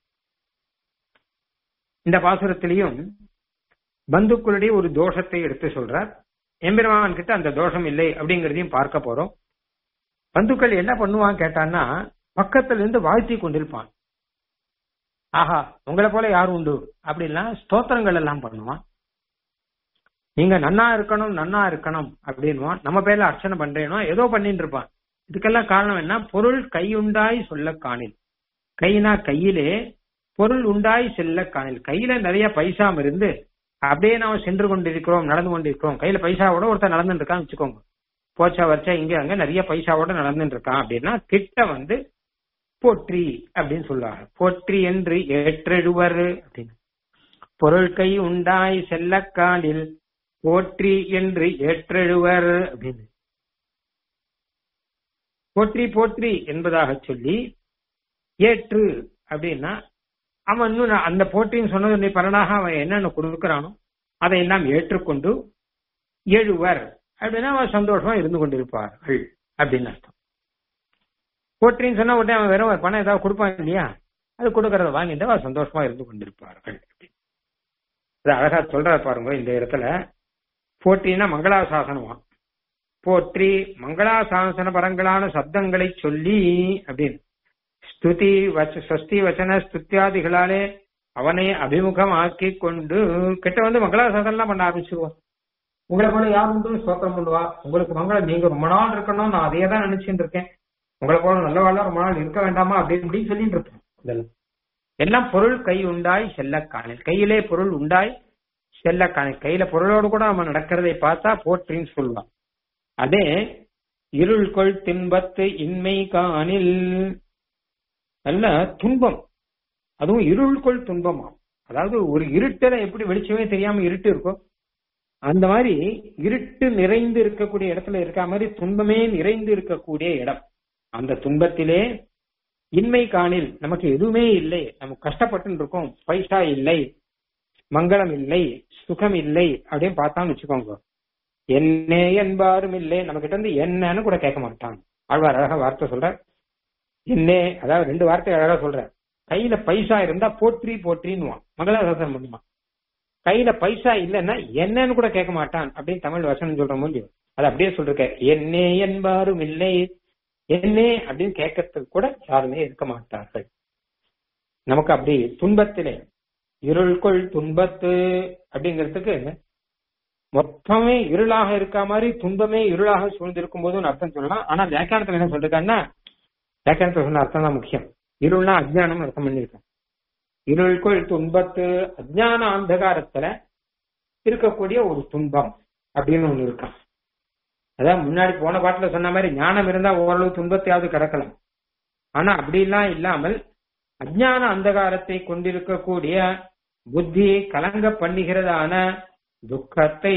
இந்த பாசுரத்திலையும் பந்துக்களுடைய ஒரு தோஷத்தை எடுத்து சொல்றார் எம்பெருமான் கிட்ட அந்த தோஷம் இல்லை அப்படிங்கறதையும் பார்க்க போறோம் பந்துக்கள் என்ன பண்ணுவான் கேட்டான்னா பக்கத்துல இருந்து வாழ்த்தி கொண்டிருப்பான் ஆஹா உங்களை போல யார் உண்டு அப்படின்னா ஸ்தோத்திரங்கள் எல்லாம் பண்ணுவான் நீங்க நன்னா இருக்கணும் நன்னா இருக்கணும் அப்படின்வான் நம்ம பேர்ல அர்ச்சனை பண்றேனோ ஏதோ பண்ணிட்டு இருப்பான் இதுக்கெல்லாம் காரணம் என்ன பொருள் கையுண்டாய் சொல்ல காணில் கைனா கையிலே பொருள் உண்டாய் செல்ல காணில் கையில நிறைய பைசாம் இருந்து அப்படியே நாம சென்று கொண்டிருக்கிறோம் நடந்து கொண்டிருக்கிறோம் கையில பைசாவோட ஒருத்தர் நடந்துட்டு இருக்கான்னு வச்சுக்கோங்க போச்சா வச்சா இங்க அங்க நிறைய பைசாவோட நடந்துட்டு இருக்கான் அப்படின்னா கிட்ட வந்து போற்றி அப்படின்னு சொல்லுவாங்க போற்றி என்று ஏற்றெழுவர் அப்படின்னு பொருள் கை உண்டாய் செல்லக்காலில் போற்றி என்று ஏற்றெழுவர் அப்படின்னு போற்றி போற்றி என்பதாக சொல்லி ஏற்று அப்படின்னா அவன் இன்னும் அந்த போற்றின்னு சொன்னது பலனாக அவன் என்னென்ன கொடுக்கிறானோ அதையெல்லாம் ஏற்றுக்கொண்டு எழுவர் அப்படின்னா அவன் சந்தோஷமா இருந்து கொண்டிருப்பார்கள் அப்படின்னு அர்த்தம் போற்றின்னு சொன்னா உடனே அவன் வெறும் பணம் ஏதாவது கொடுப்பான் இல்லையா அது கொடுக்கறத வாங்கிட்டு அவன் சந்தோஷமா இருந்து கொண்டிருப்பார்கள் அது அழகா சொல்றாரு பாருங்க இந்த இடத்துல போற்றினா மங்களாசாசனமா போற்றி மங்களாசாசன பரங்களான சப்தங்களை சொல்லி அப்படின்னு ஸ்துதி வச்ச ஸ்வஸ்தி வச்சன ஸ்துத்தியாதிகளாலே அவனை அபிமுகம் ஆக்கி கொண்டு கிட்ட வந்து மங்களாசாசனம் பண்ண ஆரம்பிச்சிருவோம் உங்களை போல யார் உண்டு ஸ்தோத்திரம் பண்ணுவா உங்களுக்கு மங்களம் நீங்க ரொம்ப நாள் இருக்கணும் நான் அதையே தான் நினைச்சுட்டு இருக்கேன் உங்களை போல நல்லவாழ்லாம் ரொம்ப நாள் இருக்க வேண்டாமா அப்படி இப்படின்னு சொல்லிட்டு இருப்பேன் இதெல்லாம் எல்லாம் பொருள் கை உண்டாய் செல்ல காணில் கையிலே பொருள் உண்டாய் செல்ல காணில் கையில பொருளோடு கூட நம்ம நடக்கிறதை பார்த்தா போற்றின்னு சொல்லுவான் அதே இருள்கொள் தின்பத்து இன்மை காணில் நல்ல துன்பம் அதுவும் இருள்கொள் துன்பமா அதாவது ஒரு இருட்டல எப்படி வெளிச்சமே தெரியாம இருட்டு இருக்கும் அந்த மாதிரி இருட்டு நிறைந்து இருக்கக்கூடிய இடத்துல இருக்க மாதிரி துன்பமே நிறைந்து இருக்கக்கூடிய இடம் அந்த துன்பத்திலே இன்மை காணில் நமக்கு எதுவுமே இல்லை நம்ம கஷ்டப்பட்டு இருக்கோம் பைசா இல்லை மங்களம் இல்லை சுகம் இல்லை அப்படின்னு பார்த்தான்னு வச்சுக்கோங்க என்னே என்பாரும் இல்லை நம்ம கிட்ட இருந்து என்னன்னு கூட கேட்க மாட்டான் ஆழ்வார் அழகா வார்த்தை சொல்ற என்னே அதாவது ரெண்டு வார்த்தை அழகா சொல்ற கையில பைசா இருந்தா போற்றி போற்றின்னுவான் மங்களாசாசனம் பண்ணுமா கையில பைசா இல்லைன்னா என்னன்னு கூட கேட்க மாட்டான் அப்படின்னு தமிழ் வசனம் சொல்ற முடியும் அது அப்படியே சொல்லிருக்க என்னே என்பாரும் இல்லை என்னே அப்படின்னு கேட்கறதுக்கு கூட யாருமே இருக்க மாட்டார்கள் நமக்கு அப்படி துன்பத்திலே இருள்கொள் துன்பத்து அப்படிங்கிறதுக்கு மொத்தமே இருளாக இருக்க மாதிரி துன்பமே இருளாக சூழ்ந்திருக்கும் போது அர்த்தம் சொல்லலாம் ஆனா வியாக்கியானத்துல என்ன சொல்லிருக்காங்கன்னா வியாக்கியானத்துல சொன்ன அர்த்தம் தான் முக்கியம் இருள்னா அஜ்ஞானம் அர்த்தம் பண்ணிருக்கேன் இருள்கொள் துன்பத்து அஜ்ஞான அந்தகாரத்துல இருக்கக்கூடிய ஒரு துன்பம் அப்படின்னு ஒண்ணு இருக்கான் அதான் முன்னாடி போன பாட்டுல சொன்ன மாதிரி ஞானம் இருந்தா ஓரளவு துன்பத்தையாவது கிடக்கலாம் ஆனா அப்படிலாம் இல்லாமல் அஜ்ஞான அந்தகாரத்தை கொண்டிருக்கக்கூடிய புத்தியை கலங்க பண்ணுகிறதான துக்கத்தை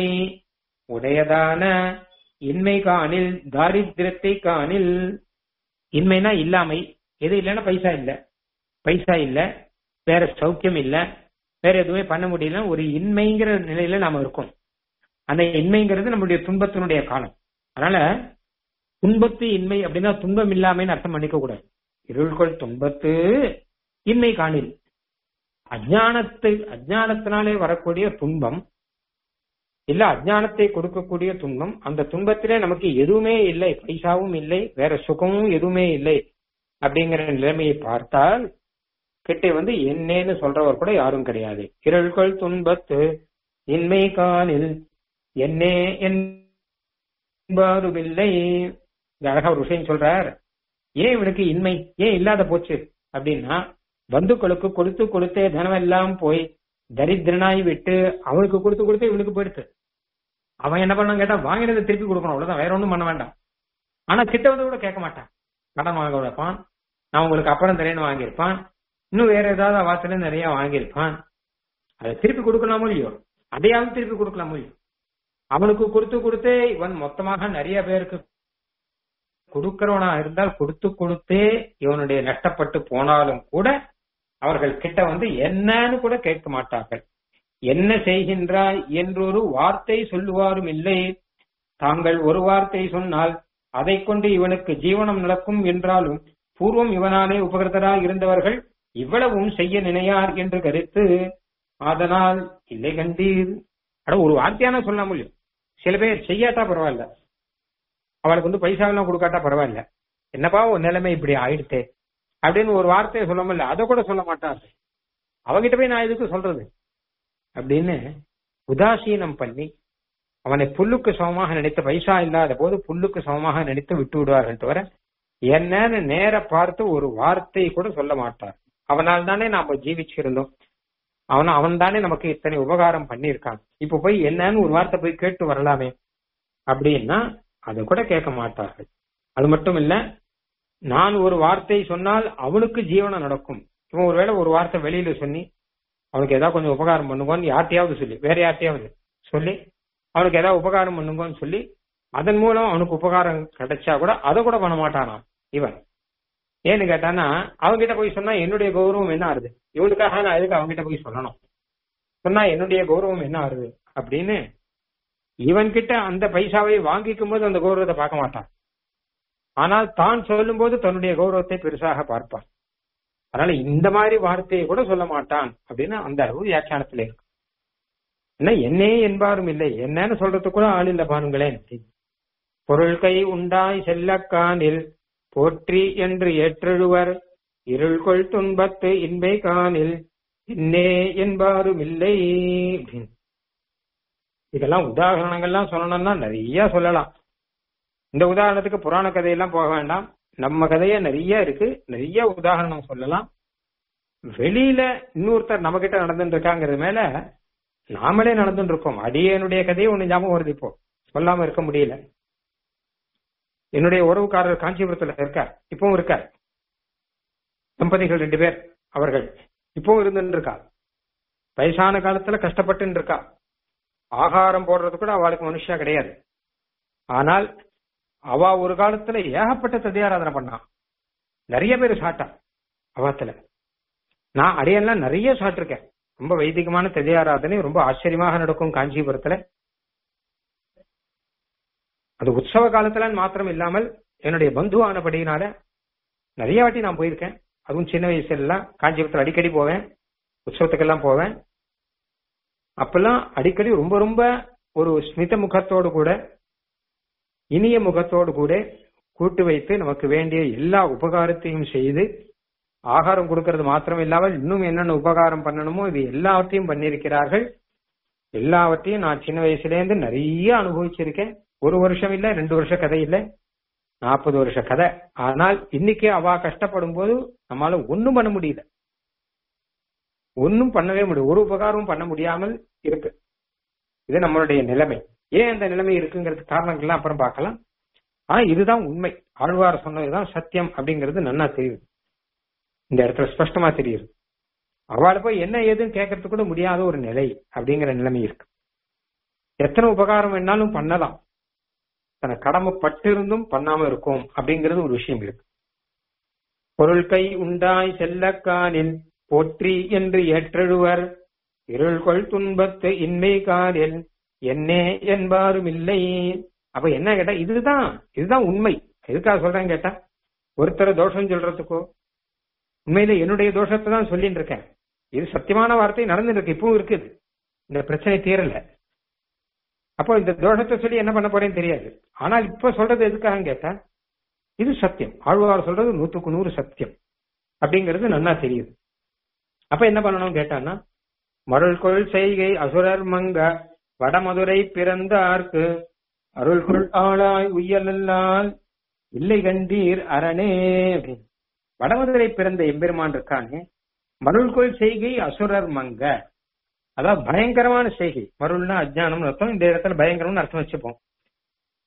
உடையதான இன்மை காணில் தாரித்திரத்தை காணில் இன்மைனா இல்லாமை எது இல்லைன்னா பைசா இல்ல பைசா இல்ல வேற சௌக்கியம் இல்ல வேற எதுவுமே பண்ண முடியல ஒரு இன்மைங்கிற நிலையில நாம இருக்கோம் அந்த இன்மைங்கிறது நம்மளுடைய துன்பத்தினுடைய காலம் அதனால துன்பத்து இன்மை அப்படின்னா துன்பம் இல்லாமைன்னு அர்த்தம் பண்ணிக்க கூடாது இருள்கொள் துன்பத்து இன்மை காணில் அஜானத்தை அஜானத்தினாலே வரக்கூடிய துன்பம் இல்ல அஜானத்தை கொடுக்கக்கூடிய துன்பம் அந்த துன்பத்திலே நமக்கு எதுவுமே இல்லை பைசாவும் இல்லை வேற சுகமும் எதுவுமே இல்லை அப்படிங்கிற நிலைமையை பார்த்தால் கிட்டே வந்து என்னன்னு சொல்றவர் கூட யாரும் கிடையாது இருள்கள் துன்பத்து இன்மை காணில் என்னே என்பாருமில்லை இந்த அழகா ஒரு விஷயம் சொல்றார் ஏன் இவனுக்கு இன்மை ஏன் இல்லாத போச்சு அப்படின்னா பந்துக்களுக்கு கொடுத்து கொடுத்தே தனமெல்லாம் போய் தரித்திரனாய் விட்டு அவனுக்கு கொடுத்து கொடுத்து இவனுக்கு போயிடுத்து அவன் என்ன பண்ணான் கேட்டா வாங்கினதை திருப்பி கொடுக்கணும் அவ்வளவுதான் வேற ஒண்ணும் பண்ண வேண்டாம் ஆனா கிட்ட வந்து கூட கேட்க மாட்டான் கடன் வாங்க வைப்பான் நான் உங்களுக்கு அப்புறம் தரேன்னு வாங்கியிருப்பான் இன்னும் வேற ஏதாவது அவாத்துல நிறைய வாங்கியிருப்பான் அதை திருப்பி கொடுக்கலாமோ இல்லையோ அதையாவது திருப்பி கொடுக்கலாமோ இல்லையோ அவனுக்கு கொடுத்து கொடுத்தே இவன் மொத்தமாக நிறைய பேருக்கு கொடுக்கிறவனா இருந்தால் கொடுத்து கொடுத்தே இவனுடைய நஷ்டப்பட்டு போனாலும் கூட அவர்கள் கிட்ட வந்து என்னன்னு கூட கேட்க மாட்டார்கள் என்ன செய்கின்றாய் என்றொரு வார்த்தை சொல்லுவாரும் இல்லை தாங்கள் ஒரு வார்த்தை சொன்னால் அதை கொண்டு இவனுக்கு ஜீவனம் நடக்கும் என்றாலும் பூர்வம் இவனாலே உபகிருதராய் இருந்தவர்கள் இவ்வளவும் செய்ய நினையார் என்று கருத்து அதனால் இல்லை கண்டீர் அட ஒரு வார்த்தையான சொல்ல முடியும் சில பேர் செய்யாட்டா பரவாயில்ல அவளுக்கு வந்து பைசா எல்லாம் கொடுக்காட்டா பரவாயில்ல என்னப்பா உன் நிலைமை இப்படி ஆயிடுத்தே அப்படின்னு ஒரு வார்த்தையை சொல்ல முடியல அதை கூட சொல்ல மாட்டார் அவகிட்ட போய் நான் எதுக்கு சொல்றது அப்படின்னு உதாசீனம் பண்ணி அவனை புல்லுக்கு சமமாக நினைத்த பைசா இல்லாத போது புல்லுக்கு சமமாக நினைத்து விட்டு விடுவார்கள் தவிர என்னன்னு நேர பார்த்து ஒரு வார்த்தை கூட சொல்ல மாட்டார் அவனால் தானே நாம ஜீவிச்சிருந்தோம் அவன் அவன் தானே நமக்கு இத்தனை உபகாரம் பண்ணியிருக்கான் இப்ப போய் என்னன்னு ஒரு வார்த்தை போய் கேட்டு வரலாமே அப்படின்னா அதை கூட கேட்க மாட்டார்கள் அது மட்டும் இல்ல நான் ஒரு வார்த்தை சொன்னால் அவனுக்கு ஜீவனம் நடக்கும் இவன் ஒருவேளை ஒரு வார்த்தை வெளியில சொல்லி அவனுக்கு ஏதாவது கொஞ்சம் உபகாரம் பண்ணுங்கன்னு யார்ட்டையாவது சொல்லி வேற யார்ட்டையாவது சொல்லி அவனுக்கு ஏதாவது உபகாரம் பண்ணுங்கன்னு சொல்லி அதன் மூலம் அவனுக்கு உபகாரம் கிடைச்சா கூட அதை கூட பண்ண மாட்டானாம் இவன் ஏன்னு கேட்டானா அவன்கிட்ட போய் சொன்னா என்னுடைய கௌரவம் என்ன ஆறுது இவனுக்காக நான் எதுக்கு அவன்கிட்ட போய் சொல்லணும் சொன்னா என்னுடைய கௌரவம் என்ன ஆறுது அப்படின்னு இவன் கிட்ட அந்த பைசாவை வாங்கிக்கும் போது அந்த கௌரவத்தை பார்க்க மாட்டான் ஆனால் தான் சொல்லும் போது தன்னுடைய கௌரவத்தை பெருசாக பார்ப்பான் அதனால இந்த மாதிரி வார்த்தையை கூட சொல்ல மாட்டான் அப்படின்னு அந்த அளவு வியாக்கியானத்துல இருக்கு என்ன என்னே என்பாரும் இல்லை என்னன்னு சொல்றது கூட ஆள் இல்ல பாருங்களேன் பொருள் கை உண்டாய் செல்லக்கானில் போற்றி என்று ஏற்றெழுவர் இருள்கொள் துன்பத்து இன்பை காணில் இன்னே என்பாரும் இல்லை அப்படின்னு இதெல்லாம் உதாரணங்கள்லாம் சொல்லணும்னா நிறைய சொல்லலாம் இந்த உதாரணத்துக்கு புராண கதையெல்லாம் போக வேண்டாம் நம்ம கதையே நிறைய இருக்கு நிறைய உதாரணம் சொல்லலாம் வெளியில இன்னொருத்தர் நம்ம கிட்ட நடந்துட்டு இருக்காங்கிறது மேல நாமளே நடந்துட்டு இருக்கோம் அடியனுடைய கதையை ஒண்ணு ஞாபகம் வருது இப்போ சொல்லாம இருக்க முடியல என்னுடைய உறவுக்காரர் காஞ்சிபுரத்துல இருக்கார் இப்பவும் இருக்கார் தம்பதிகள் ரெண்டு பேர் அவர்கள் இப்பவும் இருந்துட்டு இருக்கா வயசான காலத்துல கஷ்டப்பட்டு இருக்கா ஆகாரம் போடுறது கூட அவளுக்கு மனுஷா கிடையாது ஆனால் அவ ஒரு காலத்துல ஏகப்பட்ட ததியாராதனை பண்ணான் நிறைய பேர் சாட்டா அவத்துல நான் அடையெல்லாம் நிறைய சாட்டிருக்கேன் ரொம்ப வைதிகமான ததியாராதனை ரொம்ப ஆச்சரியமாக நடக்கும் காஞ்சிபுரத்துல அது உற்சவ காலத்துல மாத்திரம் இல்லாமல் என்னுடைய பந்து ஆனபடியினால நிறைய வாட்டி நான் போயிருக்கேன் அதுவும் சின்ன வயசுல எல்லாம் காஞ்சிபுரத்துல அடிக்கடி போவேன் உற்சவத்துக்கெல்லாம் போவேன் அப்பெல்லாம் அடிக்கடி ரொம்ப ரொம்ப ஒரு ஸ்மித முகத்தோடு கூட இனிய முகத்தோடு கூட கூட்டு வைத்து நமக்கு வேண்டிய எல்லா உபகாரத்தையும் செய்து ஆகாரம் கொடுக்கறது மாத்திரம் இல்லாமல் இன்னும் என்னென்ன உபகாரம் பண்ணணுமோ இது எல்லாவற்றையும் பண்ணியிருக்கிறார்கள் எல்லாவற்றையும் நான் சின்ன வயசுல இருந்து நிறைய அனுபவிச்சிருக்கேன் ஒரு வருஷம் இல்ல ரெண்டு வருஷ கதை இல்ல நாற்பது வருஷ கதை ஆனால் இன்னைக்கு அவ கஷ்டப்படும் போது நம்மளால ஒண்ணும் பண்ண முடியல ஒன்னும் பண்ணவே முடியும் ஒரு உபகாரமும் பண்ண முடியாமல் இருக்கு இது நம்மளுடைய நிலைமை ஏன் அந்த நிலைமை இருக்குங்கிறது காரணங்கள்லாம் அப்புறம் பார்க்கலாம் ஆனா இதுதான் உண்மை ஆழ்வார் சொன்னதுதான் சத்தியம் அப்படிங்கிறது நன்னா தெரியுது இந்த இடத்துல ஸ்பஷ்டமா தெரியுது அவளை போய் என்ன ஏதுன்னு கேட்கறதுக்கு கூட முடியாத ஒரு நிலை அப்படிங்கிற நிலைமை இருக்கு எத்தனை உபகாரம் வேணாலும் பண்ணலாம் தன கடமைப்பட்டு இருந்தும் பண்ணாம இருக்கும் அப்படிங்கிறது ஒரு விஷயம் இருக்கு பொருள் கை உண்டாய் செல்லக்கானில் போற்றி என்று ஏற்றெழுவர் இருள்கொள் துன்பத்து இன்மை காரில் என்னே என்பாரும் இல்லை அப்ப என்ன கேட்டா இதுதான் இதுதான் உண்மை எதுக்காக சொல்றேன் கேட்டா ஒருத்தர் தோஷம் சொல்றதுக்கோ உண்மையில என்னுடைய தோஷத்தை தான் சொல்லிட்டு இருக்கேன் இது சத்தியமான வார்த்தை நடந்துட்டு இருக்கு இப்பவும் இருக்குது இந்த பிரச்சனை தீரல அப்போ இந்த தோஷத்தை சொல்லி என்ன பண்ண போறேன்னு தெரியாது ஆனால் இப்ப சொல்றது எதுக்காக கேட்டா இது சத்தியம் ஆழ்வார் சொல்றது நூத்துக்கு நூறு சத்தியம் அப்படிங்கிறது நன்னா தெரியுது அப்ப என்ன பண்ணணும் கேட்டான்னா மருள்கொள் செய்கை அசுரர் மங்க வடமதுரை பிறந்தார்க்கு அருள்கொள் ஆளாய் உய்யலல்லால் இல்லை கண்டீர் அரணே அப்படின்னு வடமதுரை பிறந்த எம்பெருமான் இருக்கானே மருள்கொள் செய்கை அசுரர் மங்க அதாவது பயங்கரமான செய்கை மருள்னா அஜ்ஞானம் அர்த்தம் இந்த இடத்துல பயங்கரம்னு அர்த்தம் வச்சுப்போம்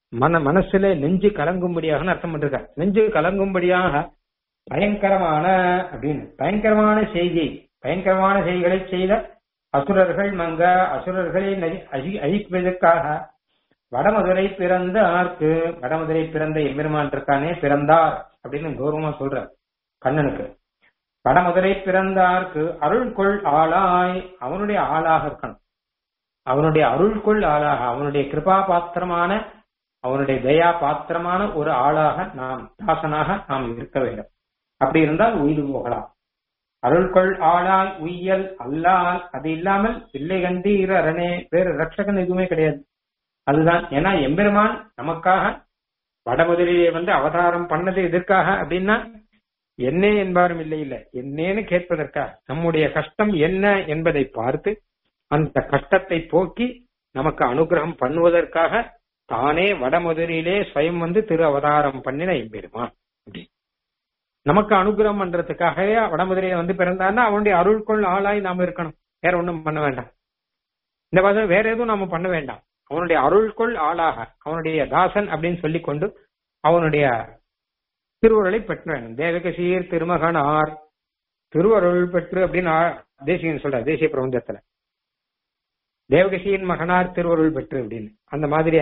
மன மனசுல நெஞ்சு கலங்கும்படியாக அர்த்தம் பண்ணிருக்கார் நெஞ்சு கலங்கும்படியாக பயங்கரமான அப்படின்னு பயங்கரமான செய்தி பயங்கரமான செய்திகளை செய்த அசுரர்கள் மங்க அசுரர்களை நதி- அழி- அழிப்பதற்காக வடமதுரை பிறந்த ஆர்க்கு வடமதுரை பிறந்த எம்பெருமான் இருக்கானே பிறந்தார் அப்படின்னு கௌரவமா சொல்றார் கண்ணனுக்கு வடமதுரை பிறந்தார்க்கு அருள்கொள் ஆளாய் அவனுடைய ஆளாக இருக்கணும் அவனுடைய அருள்கொள் ஆளாக அவனுடைய கிருபா பாத்திரமான அவனுடைய தயா பாத்திரமான ஒரு ஆளாக நாம் தாசனாக நாம் இருக்க வேண்டும் அப்படி இருந்தால் உயிர் போகலாம் அருள்கொள் ஆளாய் உய்யல் அல்லால் அது இல்லாமல் பிள்ளை கண்டீர் அரணே வேறு ரட்சகன் எதுவுமே கிடையாது அதுதான் ஏன்னா எம்பெருமான் நமக்காக வடமுதலிலே வந்து அவதாரம் பண்ணது எதற்காக அப்படின்னா என்னே என்பாரும் இல்லை இல்ல என்னேன்னு கேட்பதற்காக நம்முடைய கஷ்டம் என்ன என்பதை பார்த்து அந்த கஷ்டத்தை போக்கி நமக்கு அனுகிரகம் பண்ணுவதற்காக தானே வடமுதலிலே ஸ்வயம் வந்து திரு அவதாரம் பண்ணின எம்பெருமான் அப்படி நமக்கு அனுகிரகம் பண்றதுக்காகவே வடமுதிரையில வந்து பிறந்தான்னா அவனுடைய அருள்கொள் ஆளாய் நாம இருக்கணும் வேற ஒண்ணும் பண்ண வேண்டாம் இந்த மாதிரி வேற எதுவும் நாம பண்ண வேண்டாம் அவனுடைய அருள்கொள் ஆளாக அவனுடைய தாசன் அப்படின்னு சொல்லி கொண்டு அவனுடைய திருவுருளை பெற்ற வேண்டும் தேவக சீர் திருமகனார் திருவருள் பெற்று அப்படின்னு ஆ- தேசிகன் சொல்ற தேசிய பிரபந்தத்துல தேவகசியின் மகனார் திருவருள் பெற்று அப்படின்னு அந்த மாதிரி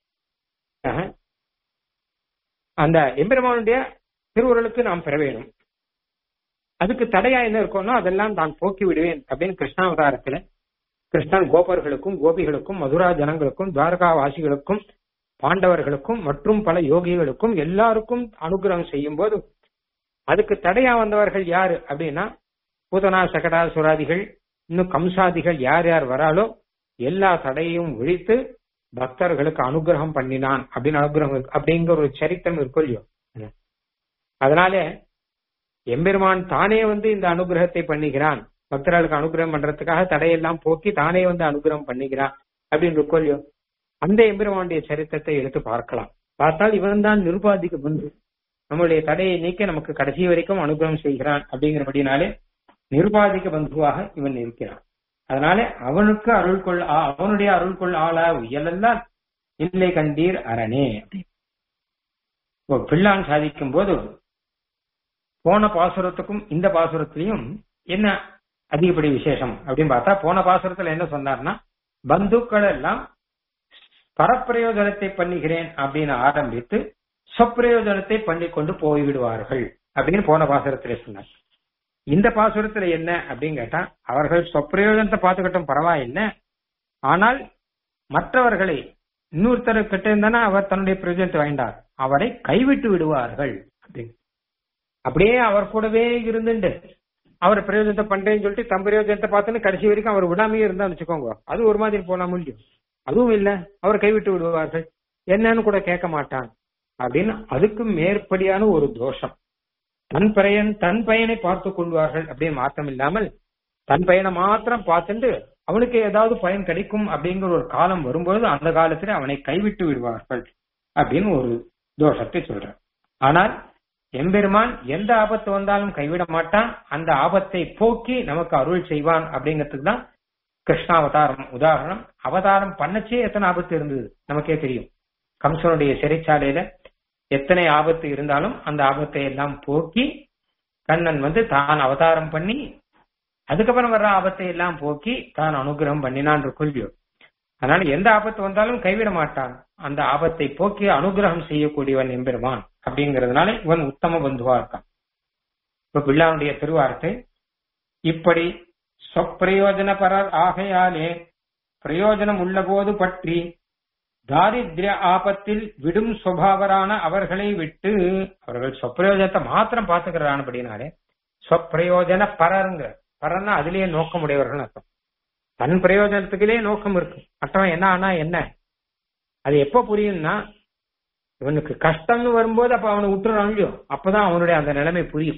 அந்த எம்பெருமானுடைய திருவுருளுக்கு நாம் பெற வேணும் அதுக்கு தடையா என்ன இருக்கும்னா அதெல்லாம் நான் போக்கி விடுவேன் அப்படின்னு கிருஷ்ணாவதாரத்துல கிருஷ்ணன் கோபர்களுக்கும் கோபிகளுக்கும் மதுரா ஜனங்களுக்கும் துவாரகா வாசிகளுக்கும் பாண்டவர்களுக்கும் மற்றும் பல யோகிகளுக்கும் எல்லாருக்கும் அனுகிரகம் செய்யும் போது அதுக்கு தடையா வந்தவர்கள் யாரு அப்படின்னா பூதனா சகடா சுராதிகள் இன்னும் கம்சாதிகள் யார் யார் வராலோ எல்லா தடையையும் ஒழித்து பக்தர்களுக்கு அனுகிரகம் பண்ணினான் அப்படின்னு அனுகிரகம் இருக்கு. அப்படிங்கிற ஒரு சரித்திரம் இருக்கும் இல்லையோ அதனால எம்பெருமான் தானே வந்து இந்த அனுகிரகத்தை பண்ணுகிறான் பக்தர்களுக்கு அனுகிரகம் பண்றதுக்காக தடையெல்லாம் போக்கி தானே வந்து அனுகிரகம் பண்ணுகிறான் அப்படின்னு இருக்கும் இல்லையோ அந்த எம்பெருமானுடைய சரித்திரத்தை எடுத்து பார்க்கலாம் பார்த்தால் இவன் தான் நிருபாதிக்க பந்து நம்முடைய தடையை நீக்க நமக்கு கடைசி வரைக்கும் அனுகிரகம் செய்கிறான் அப்படிங்கிறபடினாலே நிருபாதிக்க பந்துவாக இவன் இருக்கிறான் அதனால அவனுக்கு அருள் கொள் ஆ- அவனுடைய அருள் கொள் ஆளா உயலெல்லாம் இல்லை கண்டீர் அரணே இப்போ பிள்ளான் சாதிக்கும் போது போன பாசுரத்துக்கும் இந்த பாசுரத்திலையும் என்ன அதிகப்படி விசேஷம் அப்படின்னு பார்த்தா போன பாசுரத்துல என்ன சொன்னார்னா பந்துக்கள் எல்லாம் பரப்பிரயோஜனத்தை பண்ணுகிறேன் அப்படின்னு ஆரம்பித்து சொப்பிரயோஜனத்தை பண்ணி கொண்டு போய்விடுவார்கள் அப்படின்னு போன பாசுரத்திலே சொன்னார் இந்த பாசுரத்துல என்ன அப்படின்னு கேட்டா அவர்கள் சொப்பிரயோஜனத்தை பார்த்துக்கிட்டும் பரவாயில்லை ஆனால் மற்றவர்களை இன்னொருத்தர் கிட்ட இருந்தானா அவர் தன்னுடைய பிரயோஜனத்தை வேண்டார் அவரை கைவிட்டு விடுவார்கள் அப்படின்னு அப்படியே அவர் கூடவே இருந்துட்டு அவர் பிரயோஜனத்தை பண்றேன்னு சொல்லிட்டு தம் பிரயோஜனத்தை பார்த்துன்னு கடைசி வரைக்கும் அவர் விடாமையே இருந்தா வச்சுக்கோங்க அது ஒரு மாதிரி போனா முடியும் அதுவும் இல்ல அவர் கைவிட்டு விடுவார்கள் என்னன்னு கூட கேட்க மாட்டான் அப்படின்னு அதுக்கு மேற்படியான ஒரு தோஷம் தன் பயன் தன் பயனை பார்த்து கொள்வார்கள் அப்படின்னு மாற்றம் இல்லாமல் தன் பயனை மாத்திரம் பார்த்துட்டு அவனுக்கு ஏதாவது பயன் கிடைக்கும் அப்படிங்கிற ஒரு காலம் வரும்பொழுது அந்த காலத்துல அவனை கைவிட்டு விடுவார்கள் அப்படின்னு ஒரு தோஷத்தை சொல்றார் ஆனால் எம்பெருமான் எந்த ஆபத்து வந்தாலும் கைவிட மாட்டான் அந்த ஆபத்தை போக்கி நமக்கு அருள் செய்வான் அப்படிங்கிறதுக்கு தான் கிருஷ்ணாவதாரம் உதாரணம் அவதாரம் பண்ணச்சே எத்தனை ஆபத்து இருந்தது நமக்கே தெரியும் கம்சனுடைய சிறைச்சாலையில எத்தனை ஆபத்து இருந்தாலும் அந்த ஆபத்தை எல்லாம் போக்கி கண்ணன் வந்து தான் அவதாரம் பண்ணி அதுக்கப்புறம் வர்ற ஆபத்தை எல்லாம் போக்கி தான் அனுகிரகம் பண்ணினான் கொள்வியோ அதனால எந்த ஆபத்து வந்தாலும் கைவிட மாட்டான் அந்த ஆபத்தை போக்கி அனுகிரகம் செய்யக்கூடியவன் எம்பெருமான் அப்படிங்கறதுனால இவன் உத்தம பந்துவா இருக்கான் இப்ப பிள்ளானுடைய திருவார்த்தை இப்படி சொப்பிரயோஜனபரர் ஆகையாலே பிரயோஜனம் உள்ளபோது பற்றி தாரித்ய ஆபத்தில் விடும் சுபாவரான அவர்களை விட்டு அவர்கள் சொப்பிரயோஜனத்தை மாத்திரம் பார்த்துக்கிறானபடினாலே சொப்பிரயோஜன பரருங்க பரன்னா அதிலேயே நோக்கமுடையவர்கள் அர்த்தம் தன் பிரயோஜனத்துக்குள்ளே நோக்கம் இருக்கு மற்றவன் என்ன ஆனா என்ன அது எப்ப புரியும்னா இவனுக்கு கஷ்டம்னு வரும்போது அப்ப அவனை விட்டுறான் இல்லையோ அப்பதான் அவனுடைய அந்த நிலைமை புரியும்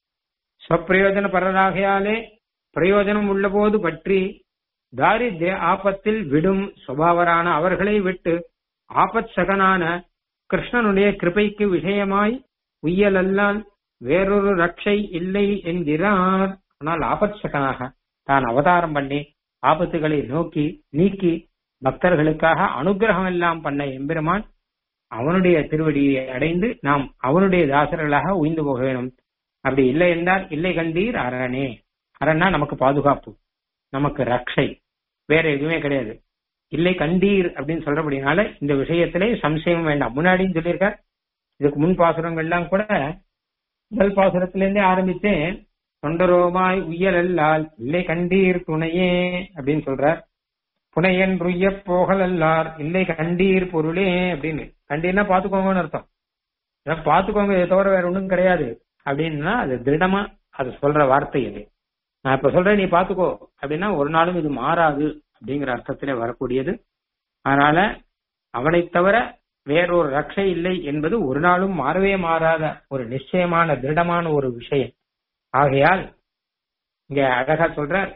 சொப்பிரயோஜன பரராகையாலே பிரயோஜனம் உள்ளபோது பற்றி தாரித்ய ஆபத்தில் விடும் சுபாவரான அவர்களை விட்டு ஆபத் சகனான கிருஷ்ணனுடைய கிருபைக்கு விஷயமாய் உய்யலல்லால் வேறொரு ரட்சை இல்லை என்கிறார் ஆனால் ஆபத் சகனாக தான் அவதாரம் பண்ணி ஆபத்துகளை நோக்கி நீக்கி பக்தர்களுக்காக அனுகிரகம் எல்லாம் பண்ண எம்பெருமான் அவனுடைய திருவடியை அடைந்து நாம் அவனுடைய தாசர்களாக உய்ந்து போக வேணும் அப்படி இல்லை என்றால் இல்லை கண்டீர் அரணே அரணா நமக்கு பாதுகாப்பு நமக்கு ரக்ஷை வேற எதுவுமே கிடையாது இல்லை கண்டீர் அப்படின்னு சொல்றபடினால இந்த விஷயத்திலே சம்சயம் வேண்டாம் முன்னாடியும் சொல்லியிருக்கார் இதுக்கு முன் பாசுரங்கள்லாம் கூட முதல் பாசுரத்திலிருந்தே ஆரம்பித்து தொண்டரோமாய் உய்யல் அல்லால் இல்லை கண்டீர் துணையே அப்படின்னு சொல்றார் புனையன் ருய்ய போகல் அல்லார் இல்லை கண்டீர் பொருளே அப்படின்னு கண்டீர்னா பாத்துக்கோங்கன்னு அர்த்தம் ஏன்னா பாத்துக்கோங்க இதை தவிர வேற ஒண்ணும் கிடையாது அப்படின்னா அது திருடமா அது சொல்ற வார்த்தை அது நான் இப்ப சொல்றேன் நீ பாத்துக்கோ அப்படின்னா ஒரு நாளும் இது மாறாது அப்படிங்கிற அர்த்தத்திலே வரக்கூடியது அதனால அவனை தவிர வேறொரு ரட்சை இல்லை என்பது ஒரு நாளும் மாறவே மாறாத ஒரு நிச்சயமான திருடமான ஒரு விஷயம் ஆகையால் இங்க அழகா சொல்றார்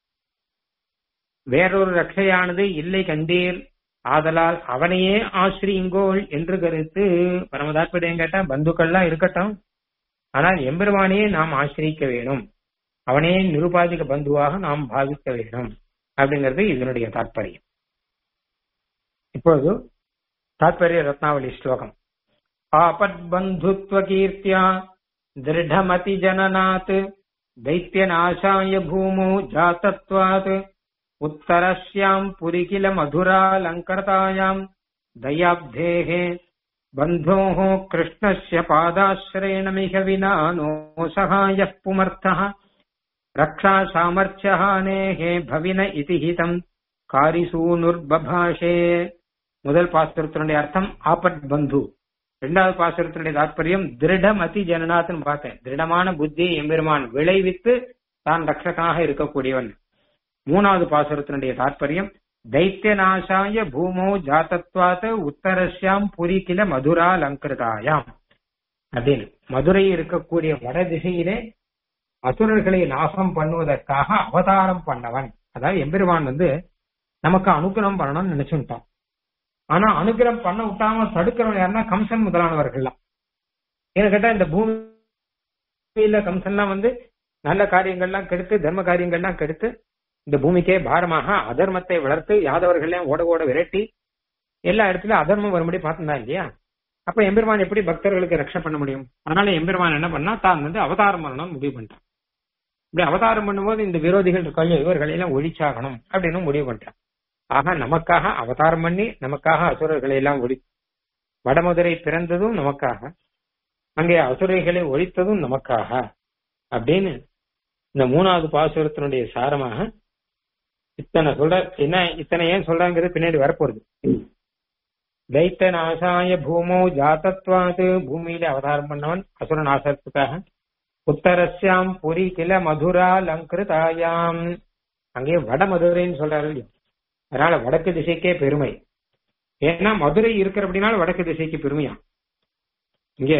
வேறொரு ரட்சையானது இல்லை கண்டீர் ஆதலால் அவனையே ஆசிரியுங்கோள் என்று கருத்து பரமதாத்பரியம் கேட்டா பந்துக்கள்லாம் இருக்கட்டும் ஆனால் எம்பெருமானையே நாம் ஆசிரியிக்க வேணும் அவனே நிருபாதிக பந்துவாக நாம் பாவிக்க வேண்டும் அப்படிங்கிறது இதனுடைய தாற்பயம் இப்போது தாத்பரிய ரத்னாவளி ஸ்லோகம் ஆபத் பந்துத்வ கீர்த்தியா திருடமதி ஜனநாத் दैत्यनाशाय भूमौ जातत्वात् उत्तरस्याम् पुरि किल मधुरालङ्कृतायाम् दयाब्धेः बन्धोः कृष्णस्य पादाश्रयणमिह विना नो सहायः पुमर्थः रक्षासामर्थ्यहानेः भविन इति हितम् காரிசூனுர்பபாஷே முதல் பாசுரத்தினுடைய அர்த்தம் ஆபட் பந்து இரண்டாவது பாசுரத்தினுடைய தாற்பயம் திருடம் அதி ஜனநாத்னு பார்த்தேன் திருடமான புத்தி எம்பெருமான் விளைவித்து தான் ரட்சகனாக இருக்கக்கூடியவன் மூணாவது பாசுரத்தினுடைய தாற்பயம் தைத்திய நாசாய பூமோ ஜாத்தத்வாத் உத்தரஸ்யாம் புரி கில மதுரா லங்கிருதாயாம் அப்படின்னு மதுரை இருக்கக்கூடிய வட திசையிலே அசுரர்களை நாசம் பண்ணுவதற்காக அவதாரம் பண்ணவன் அதாவது எம்பெருமான் வந்து நமக்கு அனுகிரகம் பண்ணணும்னு நினைச்சுட்டான் ஆனா அனுகிரகம் பண்ண விட்டாம தடுக்கிறவன் யாருன்னா கம்சன் முதலானவர்கள்லாம் ஏன்னு கேட்டா இந்த பூமியில கம்சன்லாம் வந்து நல்ல காரியங்கள்லாம் கெடுத்து தர்ம காரியங்கள்லாம் கெடுத்து இந்த பூமிக்கே பாரமாக அதர்மத்தை வளர்த்து யாதவர்களையும் ஓட ஓட விரட்டி எல்லா இடத்துலயும் அதர்மம் வரும்படி பார்த்துதான் இல்லையா அப்ப எம்பெருமான் எப்படி பக்தர்களுக்கு ரட்சை பண்ண முடியும் அதனால எம்பெருமான் என்ன பண்ணா தான் வந்து அவதாரம் பண்ணணும்னு முடிவு பண்ணிட்டான் இப்படி அவதாரம் பண்ணும்போது இந்த விரோதிகள் இருக்காங்க இவர்களை எல்லாம் ஒழிச்சாகணும் அப்படின்னு முடிவு பண்ணிட்டான் ஆக நமக்காக அவதாரம் பண்ணி நமக்காக அசுரர்களை எல்லாம் ஒழி வடமதுரை பிறந்ததும் நமக்காக அங்கே அசுரைகளை ஒழித்ததும் நமக்காக அப்படின்னு இந்த மூணாவது பாசுரத்தினுடைய சாரமாக இத்தனை சொல்ற என்ன இத்தனை ஏன் சொல்றாங்கிறது பின்னாடி வரப்போறது தைத்த நாசாய பூமோ ஜாத்தத்வாது பூமியில அவதாரம் பண்ணவன் அசுர நாசத்துக்காக உத்தரஸ்யாம் புரி கில மதுரா லங்கிருதாயாம் அங்கே வட மதுரைன்னு சொல்றாரு இல்லையா அதனால வடக்கு திசைக்கே பெருமை ஏன்னா மதுரை இருக்கிற அப்படின்னால வடக்கு திசைக்கு பெருமையா இங்க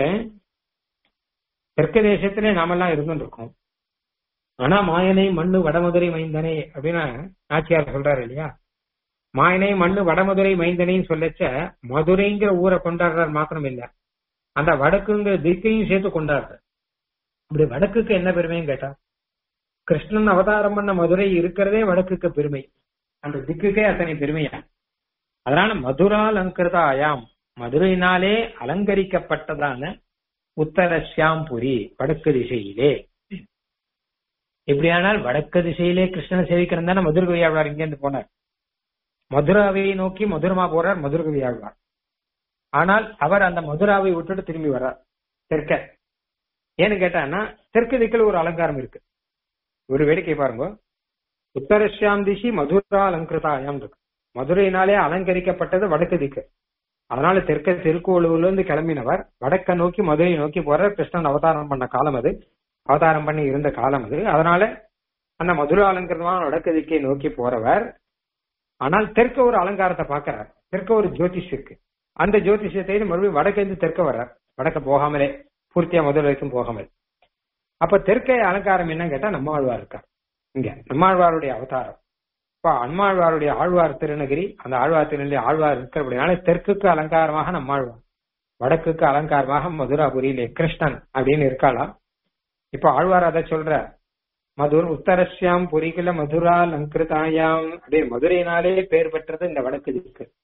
தெற்கு தேசத்திலே நாமெல்லாம் இருந்துட்டு இருக்கோம் ஆனா மாயனை மண்ணு வடமதுரை மைந்தனே அப்படின்னு ஆச்சியார் சொல்றாரு இல்லையா மாயனை மண்ணு வடமதுரை மைந்தனையும் சொல்லச்ச மதுரைங்கிற ஊரை கொண்டாடுறார் மாத்திரம் இல்ல அந்த வடக்குங்கிற திக்கையும் சேர்த்து கொண்டாடுறார் அப்படி வடக்குக்கு என்ன பெருமைன்னு கேட்டா கிருஷ்ணன் அவதாரம் பண்ண மதுரை இருக்கிறதே வடக்குக்கு பெருமை அந்த திக்குக்கே அத்தனை பெருமையா அதனால மதுராலங்கிருதாயாம் மதுரையினாலே அலங்கரிக்கப்பட்டதான உத்தர சியாம்புரி வடக்கு திசையிலே இப்படியானால் வடக்கு திசையிலே கிருஷ்ணனை சேவிக்கிறன் தானே மதுரகவி ஆழ்வார் இங்கிருந்து போனார் மதுராவை நோக்கி மதுரமா போறார் மதுரகவி ஆழ்வார் ஆனால் அவர் அந்த மதுராவை விட்டுட்டு திரும்பி வர்றார் தெற்க ஏன்னு கேட்டான்னா தெற்கு திக்கில் ஒரு அலங்காரம் இருக்கு ஒரு வேடிக்கை பாருங்க உத்தரஸ்யாம் திசி மதுரா அலங்கிருதாயம் இருக்கு மதுரையினாலே அலங்கரிக்கப்பட்டது வடக்கு திக்கு அதனால தெற்க திருக்கோளூர்ல இருந்து கிளம்பினவர் வடக்க நோக்கி மதுரையை நோக்கி போற கிருஷ்ணன் அவதாரம் பண்ண காலம் அது அவதாரம் பண்ணி இருந்த காலம் அது அதனால அந்த மதுரா அலங்கிருதமான வடக்கு திக்கை நோக்கி போறவர் ஆனால் தெற்க ஒரு அலங்காரத்தை பாக்குறார் தெற்க ஒரு ஜோதிஷ் இருக்கு அந்த ஜோதிஷத்தை மறுபடியும் வடக்கிருந்து தெற்க வர்றார் வடக்க போகாமலே பூர்த்தியா மதுரை வரைக்கும் போகாமல் அப்ப தெற்கே அலங்காரம் என்னன்னு கேட்டா நம்மாழ்வார் இருக்கார் இங்க நம்மாழ்வாருடைய அவதாரம் இப்ப அம்மாழ்வாருடைய ஆழ்வார் திருநகிரி அந்த ஆழ்வார் திருநெல்லை ஆழ்வார் இருக்கிறபடினால தெற்குக்கு அலங்காரமாக நம்மாழ்வார் வடக்குக்கு அலங்காரமாக மதுராபுரியிலே கிருஷ்ணன் அப்படின்னு இருக்காளா இப்ப ஆழ்வார் அதை சொல்ற மதுர் உத்தரஸ்யாம் புரிகில மதுரா லங்கிருதாயாம் அப்படியே மதுரையினாலே பேர் பெற்றது இந்த வடக்கு திக்கு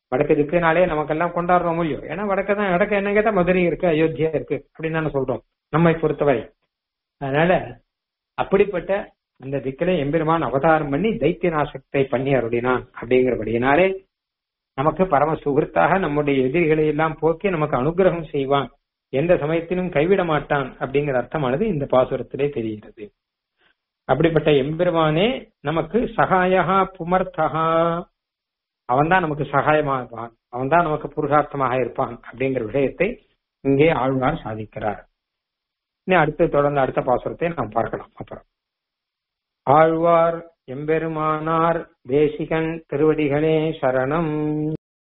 வடக்கு திக்குனாலே நமக்கெல்லாம் கொண்டாடுறோம் இல்லையோ ஏன்னா வடக்கு தான் வடக்கு என்ன கேட்டா மதுரை இருக்கு அயோத்தியா இருக்கு அப்படின்னு தானே சொல்றோம் நம்மை பொறுத்தவரை அதனால அப்படிப்பட்ட அந்த திக்கில எம்பெருமான் அவதாரம் பண்ணி தைத்திய நாசத்தை பண்ணி அருளினான் அப்படிங்கிறபடியினாலே நமக்கு பரம சுகிருத்தாக நம்முடைய எதிரிகளை எல்லாம் போக்கி நமக்கு அனுகிரகம் செய்வான் எந்த சமயத்திலும் கைவிட மாட்டான் அப்படிங்கிற அர்த்தமானது இந்த பாசுரத்திலே தெரிகிறது அப்படிப்பட்ட எம்பெருமானே நமக்கு சகாயகா புமர்த்தகா அவன் தான் நமக்கு சகாயமாக இருப்பான் அவன் தான் நமக்கு புருஷார்த்தமாக இருப்பான் அப்படிங்கிற விஷயத்தை இங்கே ஆழ்வார் சாதிக்கிறார் இனி அடுத்து தொடர்ந்து அடுத்த பாசுரத்தை நாம் பார்க்கலாம் அப்புறம் ஆழ்வார் எம்பெருமானார் தேசிகன் திருவடிகளே சரணம்